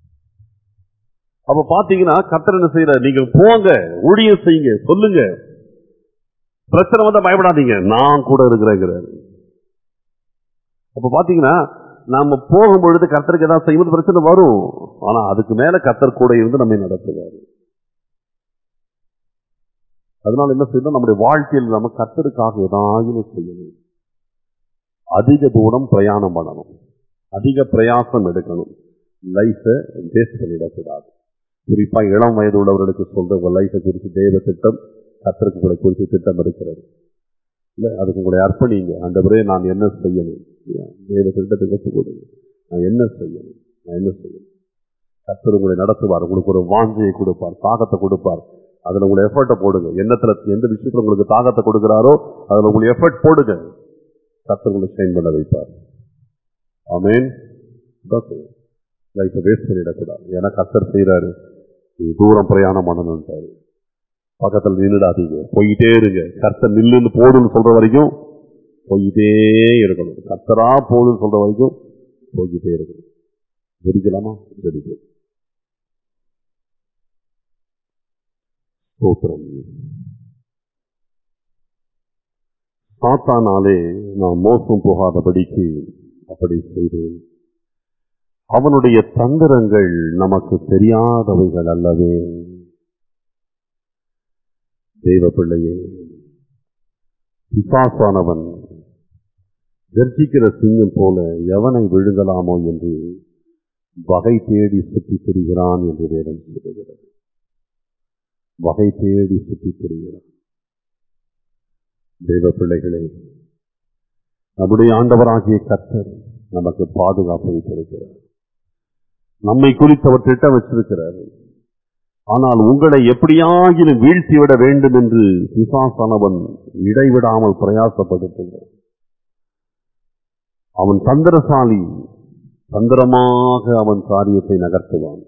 அப்ப பாத்தீங்கன்னா கத்தர் என்ன செய்யற நீங்க போங்க ஊழியம் செய்யுங்க சொல்லுங்க பிரச்சனை வந்தா பயப்படாதீங்க நான் கூட இருக்கிறேங்கிறாரு அப்ப பாத்தீங்கன்னா நாம போகும் பொழுது கர்த்தருக்கு ஏதாவது செய்வது பிரச்சனை வரும் ஆனா அதுக்கு மேல கர்த்தர் கூட இருந்து நம்மை நடத்துவாரு அதனால என்ன செய்யணும் நம்முடைய வாழ்க்கையில் நம்ம கர்த்தருக்காக ஏதாவது செய்யணும் அதிக தூரம் பிரயாணம் பண்ணணும் அதிக பிரயாசம் எடுக்கணும் லைஃபை வேஸ்ட் பண்ணிடக்கூடாது குறிப்பா இளம் வயது உள்ளவர்களுக்கு சொல்ற உங்க லைஃபை குறித்து தேவ திட்டம் கத்தருக்கு உங்களை குறித்து திட்டம் இருக்கிறது இல்ல அதுக்கு உங்களை அர்ப்பணிங்க அந்த நான் என்ன செய்யணும் இல்லையா? தேவ திட்டத்துக்கு ஒப்பு கொடுங்க நான் என்ன செய்யணும் நான் என்ன செய்யணும் கத்தர் உங்களை நடத்துவார் உங்களுக்கு ஒரு வாஞ்சையை கொடுப்பார் தாகத்தை கொடுப்பார் அதுல உங்களை எஃபர்ட்டை போடுங்க என்னத்துல எந்த விஷயத்துல உங்களுக்கு தாகத்தை கொடுக்கிறாரோ அதுல உங்களுக்கு எஃபர்ட் போடுங்க கத்தர் உங்களை ஷைன் பண்ண வைப்பார் ஆமேன் லைஃப்பை வேஸ்ட் பண்ணிடக்கூடாது ஏன்னா கத்தர் செய்யறாரு நீ தூரம் பிரயாணம் பண்ணணும்ட்டாரு பக்கத்தில் நின்றுடாதீங்க போயிட்டே இருங்க கர்த்தர் நில்லுன்னு போடுன்னு சொல்ற வரைக்கும் போயிட்டே இருக்கணும் கர்த்தரா போடுன்னு சொல்ற வரைக்கும் போய்கிட்டே இருக்கணும் ஜெபிக்கலாமா ஜெபிக்கலாம் ஸ்தோத்திரம் சாத்தானாலே நான் மோசம் போகாதபடிக்கு அப்படி செய்தேன் அவனுடைய தந்திரங்கள் நமக்கு தெரியாதவைகள் அல்லவே தெய்வ பிள்ளையே பிசாசானவன் கர்ஜிக்கிற சிங்கம் போல எவனை விழுங்கலாமோ என்று வகை தேடி சுற்றித் திரிகிறான் என்று வேதம் சொல்லுகிறது வகை தேடி சுற்றித் திரிகிறான் தெய்வ பிள்ளைகளே நம்முடைய ஆண்டவராகிய கர்த்தர் நமக்கு பாதுகாப்பு வைத்திருக்கிறார் நம்மை குறித்து அவர் திட்டம் வச்சிருக்கிறார் ஆனால் உங்களை எப்படியாகிலும் வீழ்த்திவிட வேண்டும் என்று பிசாசானவன் இடைவிடாமல் பிரயாசப்படுத்துகிறார் அவன் தந்திரசாலி தந்திரமாக அவன் காரியத்தை நகர்த்துவான்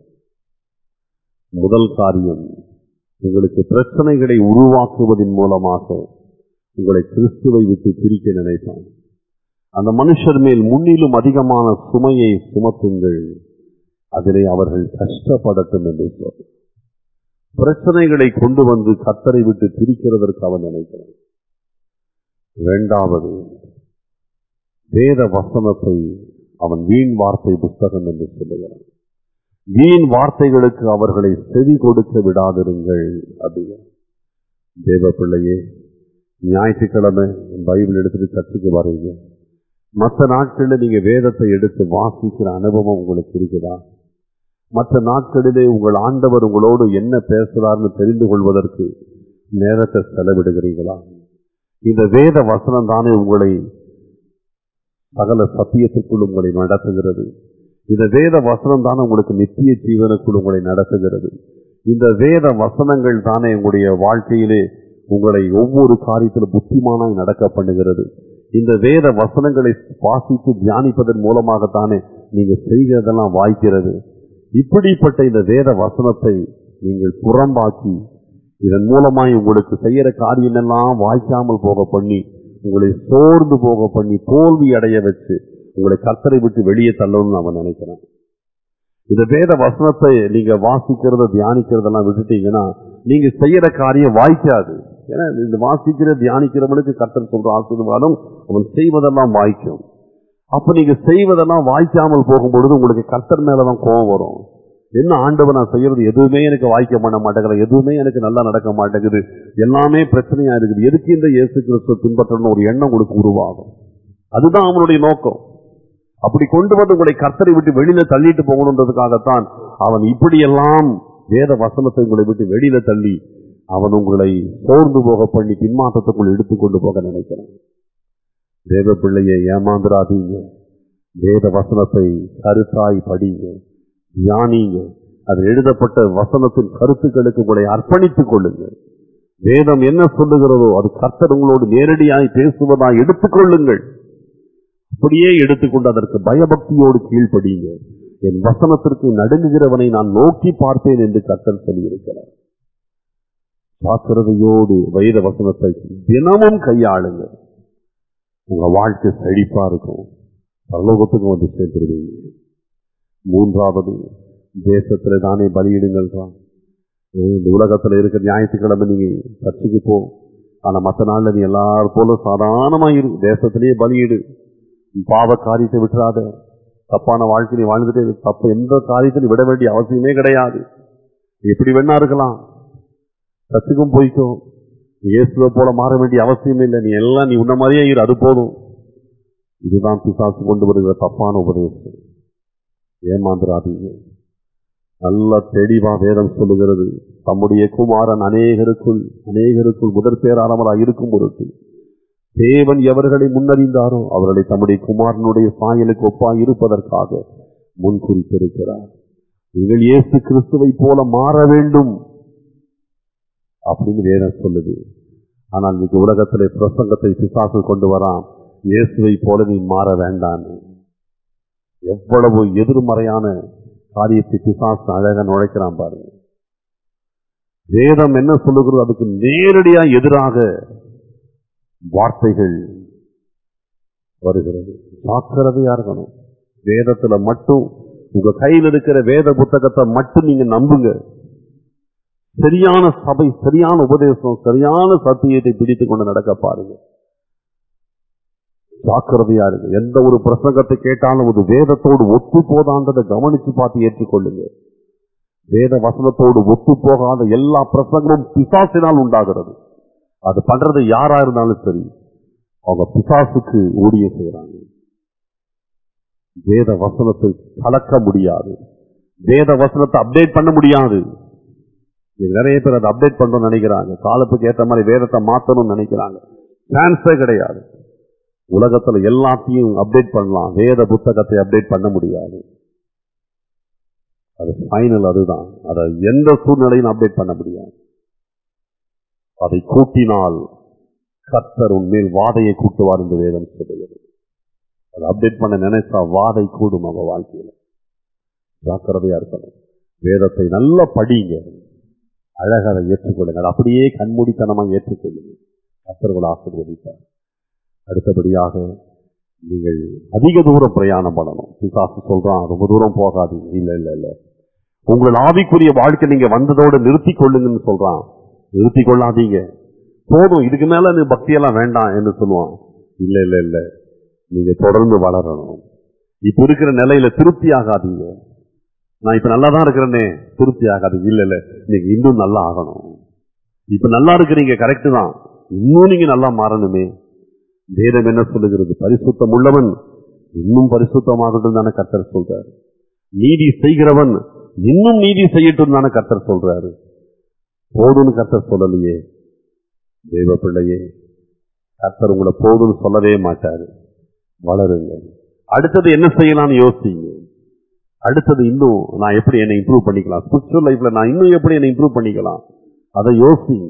முதல் காரியம் உங்களுக்கு பிரச்சனைகளை உருவாக்குவதன் மூலமாக உங்களை கிறிஸ்துவை விட்டு பிரிக்க நினைப்பான் அந்த மனுஷர் மேல் முன்னிலும் அதிகமான சுமையை சுமத்துங்கள் அதிலே அவர்கள் கஷ்டப்படட்டும் என்று சொல் பிரச்சனைகளை கொண்டு வந்து கத்தரை விட்டு பிரிக்கிறதற்கு அவன் நினைக்கிறான் இரண்டாவது வேத வசனத்தை அவன் வீண் வார்த்தை புஸ்தகம் என்று சொல்லுகிறான் வீண் வார்த்தைகளுக்கு அவர்களை செவி கொடுக்க விடாதிருங்கள் அப்படிங்கிறான் தேவ பிள்ளையே ஞாயிற்றுக்கிழமை பைபிள் எடுத்துட்டு சர்ச்சுக்கு வரீங்க மற்ற நாட்களில் நீங்க வேதத்தை எடுத்து வாசிக்கிற அனுபவம் உங்களுக்கு இருக்குதா மற்ற நாட்களிலே உங்கள் ஆண்டவர் உங்களோடு என்ன பேசுறார்னு தெரிந்து கொள்வதற்கு நேரத்தை செலவிடுகிறீங்களா இந்த வேத வசனம் தானே உங்களை சகல சத்தியத்துக்குள் உங்களை நடத்துகிறது இந்த வேத வசனம் தானே உங்களுக்கு நித்திய ஜீவனுக்குள் உங்களை நடத்துகிறது இந்த வேத வசனங்கள் தானே உங்களுடைய வாழ்க்கையிலே உங்களை ஒவ்வொரு காரியத்திலும் புத்திமானாய் நடக்க பண்ணுகிறது இந்த வேத வசனங்களை வாசித்து தியானிப்பதன் மூலமாகத்தானே நீங்க செய்கிறதெல்லாம் வாய்க்கிறது இப்படிப்பட்ட இந்த வேத வசனத்தை நீங்கள் புறம்பாக்கி இதன் மூலமாய் உங்களுக்கு செய்யற காரியம் எல்லாம் வாய்க்காமல் போக பண்ணி உங்களை சோர்ந்து போக பண்ணி தோல்வி அடைய வச்சு உங்களை கர்த்தரை விட்டு வெளியே தள்ளணும்னு அவன் நினைக்கிறான் இந்த வேத வசனத்தை நீங்க வாசிக்கிறத தியானிக்கிறதெல்லாம் விட்டுட்டீங்கன்னா நீங்க செய்யற காரியம் வாய்க்காது ஏன்னா இந்த வாசிக்கிற தியானிக்கிறவனுக்கு கர்த்தர் சொல்ற ஆசீர்வாதம் அவன் செய்வதெல்லாம் வாய்க்கும் அப்ப நீங்க செய்வதெல்லாம் வாய்க்காமல் போகும்பொழுது உங்களுக்கு கர்த்தர் மேலதான் கோபம் வரும் என்ன ஆண்டவன் நான் செய்யறது எதுவுமே எனக்கு வாய்க்க பண்ண மாட்டேங்குது எதுவுமே எனக்கு நல்லா நடக்க மாட்டேங்குது எல்லாமே பிரச்சனையா இருக்குது எதுக்கு இந்த இயேசு கிறிஸ்துவ பின்பற்றணும் ஒரு எண்ணம் உங்களுக்கு உருவாகும் அதுதான் அவனுடைய நோக்கம் அப்படி கொண்டு வந்து உங்களை கர்த்தரை விட்டு வெளியில தள்ளிட்டு போகணுன்றதுக்காகத்தான் அவன் இப்படியெல்லாம் வேத வசனத்தை உங்களை விட்டு வெளியில தள்ளி அவன் உங்களை சோர்ந்து போக பண்ணி பின்மாற்றத்துக்குள் எடுத்துக்கொண்டு போக நினைக்கிறான் தேவ பிள்ளையை ஏமாந்துராதீங்க வேத வசனத்தை கருத்தாய் படிங்க தியானிங்க அது எழுதப்பட்ட வசனத்தின் கருத்துக்களுக்கு உங்களை அர்ப்பணித்துக் கொள்ளுங்கள் வேதம் என்ன சொல்லுகிறதோ அது கர்த்தர் உங்களோடு நேரடியாய் பேசுவதாய் எடுத்துக்கொள்ளுங்கள் அப்படியே எடுத்துக்கொண்டு அதற்கு பயபக்தியோடு கீழ்ப்படியுங்க என் வசனத்திற்கு நடுங்குகிறவனை நான் நோக்கி பார்ப்பேன் என்று கர்த்தர் சொல்லியிருக்கிறார் ஜாக்கிரதையோடு வேத வசனத்தை தினமும் கையாளுங்க உங்க வாழ்க்கை செழிப்பா இருக்கும் பரலோகத்துக்கு வந்து சேர்த்துருவீங்க மூன்றாவது தேசத்துல தானே பலியிடுங்கள்றான் இந்த உலகத்துல இருக்கிற ஞாயிற்றுக்கிழமை நீங்க சர்ச்சுக்கு போ ஆனா மத்த நாள்ல நீ எல்லாரும் போல சாதாரணமா இரு தேசத்திலேயே பலியிடு உன் பாவ காரியத்தை விட்டுறாத தப்பான வாழ்க்கை நீ வாழ்ந்துட்டே இரு. தப்பு எந்த காரியத்தை நீ விட வேண்டிய அவசியமே கிடையாது நீ எப்படி வேணா இருக்கலாம் சர்ச்சுக்கும் போய்க்கோ நீ இயேசுவை போல மாற வேண்டிய அவசியம் இல்லை நீ எல்லாம் நீ உன்ன மாதிரியே இரு அது போதும் இதுதான் பிசாசு கொண்டு வருகிற தப்பான உபதேசம் ஏமாந்துராதீங்க நல்ல தெளிவா வேதம் சொல்லுகிறது தம்முடைய குமாரன் அநேகருக்குள் அநேகருக்குள் முதற் பேரானவராக இருக்கும் பொருட்டு தேவன் எவர்களை முன்னறிந்தாரோ அவர்களை தம்முடைய குமாரனுடைய சாயலுக்கு ஒப்பாய் இருப்பதற்காக முன்குறித்திருக்கிறார் நீங்கள் இயேசு கிறிஸ்துவை போல மாற வேண்டும் அப்படின்னு வேதம் சொல்லுது ஆனால் இன்னைக்கு உலகத்திலே பிரசங்கத்தை பிசாசு கொண்டு வரான் இயேசுவை போல நீ மாற வேண்டாம் எவ்வளவு எதிர்மறையான காரியத்தை பிசாசு அழகா நுழைக்கிறான் பாருங்க வேதம் என்ன சொல்லுகிறதோ அதுக்கு நேரடியா எதிராக வார்த்தைகள் வருகிறது ஜாக்கிரதையா இருக்கணும் வேதத்துல மட்டும் உங்க கையில் இருக்கிற வேத புத்தகத்தை மட்டும் நீங்க நம்புங்க சரியான சபை சரியான உபதேசம் சரியான சத்தியத்தை பிடித்துக் கொண்டு நடக்க பாருங்க ஜாக்கிரதையா இருக்கு எந்த ஒரு பிரசங்கத்தை கேட்டாலும் அது வேதத்தோடு ஒத்து போதான்றதை கவனிச்சு பார்த்து ஏற்றுக்கொள்ளுங்க வேத வசனத்தோடு ஒத்து போகாத எல்லா பிரசங்கமும் பிசாசினால் உண்டாகிறது அது பண்றது யாரா இருந்தாலும் சரி அவங்க பிசாசுக்கு ஊழிய செய்யறாங்க வேத வசனத்தை கலக்க முடியாது வேத வசனத்தை அப்டேட் பண்ண முடியாது இன்னைக்கு நிறைய பேர் அதை அப்டேட் பண்ணணும்னு நினைக்கிறாங்க காலத்துக்கு ஏற்ற மாதிரி வேதத்தை மாத்தணும்னு நினைக்கிறாங்க சான்ஸே கிடையாது உலகத்துல எல்லாத்தையும் அப்டேட் பண்ணலாம் வேத புத்தகத்தை அப்டேட் பண்ண முடியாது அது ஃபைனல் அதுதான் அதை எந்த சூழ்நிலையும் அப்டேட் பண்ண முடியாது அதை கூட்டினால் கர்த்தர் உன்மேல் வாதையை கூட்டுவார் என்று வேதம் சொல்லுகிறது அதை அப்டேட் பண்ண நினைச்சா வாதை கூடும் அவ வாழ்க்கையில ஜாக்கிரதையா இருக்கணும் வேதத்தை நல்லா படிங்க அழகாக அதை ஏற்றுக்கொள்ளுங்க அதை அப்படியே கண்மூடித்தனமா ஏற்றுக்கொள்ளுங்க கர்த்தர்கள் ஆசீர்வதிப்பார் அடுத்தபடியாக நீங்கள் அதிக தூரம் பிரயாணம் பண்ணணும் பிசாசு சொல்றான் ரொம்ப தூரம் போகாதீங்க இல்ல இல்ல இல்ல உங்கள் ஆவிக்குரிய வாழ்க்கை நீங்க வந்ததோடு நிறுத்திக் கொள்ளுங்கன்னு சொல்றான் நிறுத்திக் கொள்ளாதீங்க போதும் இதுக்கு மேல நீ பக்தியெல்லாம் வேண்டாம் என்று சொல்லுவான் இல்ல இல்ல இல்ல நீங்க தொடர்ந்து வளரணும் இப்ப இருக்கிற நிலையில திருப்தி ஆகாதீங்க நான் இப்ப நல்லா தான் இருக்கிறேனே திருப்தி ஆகாதீங்க இல்ல இல்ல நீங்க இன்னும் நல்லா ஆகணும் இப்ப நல்லா இருக்கிறீங்க கரெக்ட் தான் இன்னும் நீங்க நல்லா மாறணுமே வேதம் என்ன சொல்லுகிறது பரிசுத்தம் உள்ளவன் இன்னும் பரிசுத்தமாகட்டும் தானே கர்த்தர் சொல்றாரு நீதி செய்கிறவன் இன்னும் நீதி செய்யட்டும் தானே கர்த்தர் சொல்றாரு போதும்னு கர்த்தர் சொல்லலையே தேவ பிள்ளையே கர்த்தர் உங்களை போதும்னு சொல்லவே மாட்டாரு வளருங்க அடுத்தது என்ன செய்யலாம்னு யோசிங்க அடுத்தது இன்னும் நான் எப்படி என்னை இம்ப்ரூவ் பண்ணிக்கலாம் ஸ்பிரிச்சுவல் லைஃப்ல நான் இன்னும் எப்படி என்னை இம்ப்ரூவ் பண்ணிக்கலாம் அதை யோசிங்க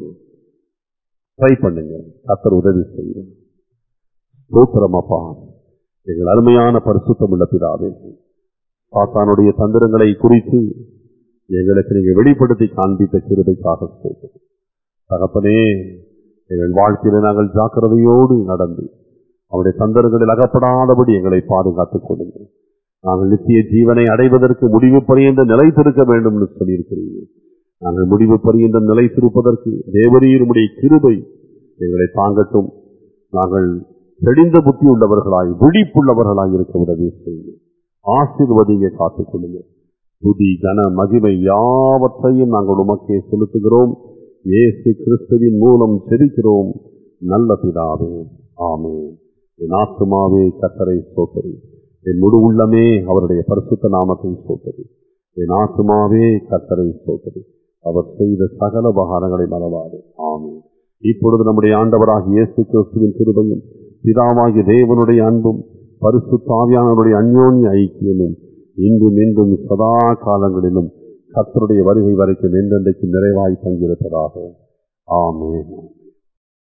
ட்ரை பண்ணுங்க கர்த்தர் உதவி செய்யும் ஸ்தோத்திரமப்பா எங்கள் அருமையான பரிசுத்தம் உள்ள பிதாவே சாத்தானுடைய தந்திரங்களை குறித்து எங்களுக்கு நீங்க வெளிப்படுத்தி காண்பித்த கிருதைக்காக ஸ்தோத்திரம் தகப்பனே எங்கள் வாழ்க்கையில நாங்கள் ஜாக்கிரதையோடு நடந்து அவருடைய தந்திரங்களில் அகப்படாதபடி எங்களை பாதுகாத்துக் கொள்ளுங்கள் நாங்கள் நித்திய ஜீவனை அடைவதற்கு முடிவு பரியந்த நிலைத்திருக்க வேண்டும் என்று சொல்லியிருக்கிறீங்க நாங்கள் முடிவு பரியந்த நிலைத்திருப்பதற்கு தேவரீருடைய கிருபை எங்களை தாங்கட்டும் நாங்கள் தெளிந்த புத்தி உள்ளவர்களாய் விழிப்புள்ளவர்களாய் இருக்க உதவி செய்யுங்க ஆசீர்வதிங்க காத்துக் கொள்ளுங்க துதி கன மகிமை யாவற்றையும் நாங்கள் உமக்கே செலுத்துகிறோம் இயேசு கிறிஸ்துவின் மூலம் செரிக்கிறோம் நல்ல பிதாவே ஆமே என் ஆத்துமாவே கத்தரை சோத்தரி என் முழு உள்ளமே அவருடைய பரிசுத்த நாமத்தை சோத்தரி என் ஆத்துமாவே கத்தரை சோத்தரி அவர் செய்த சகல உபகாரங்களை மறவாது ஆமே இப்பொழுது நம்முடைய ஆண்டவராக இயேசு கிறிஸ்துவின் கிருபையும் பிதாவாகிய தேவனுடைய அன்பும் பரிசுத்தாவியானவருடைய அந்யோன்ய ஐக்கியமும் இன்றும் இன்றும் சதா காலங்களிலும் கர்த்தருடைய வருகை வரைக்கும் என்றென்றைக்கு நிறைவாய் தங்கியிருப்பதாக ஆமென்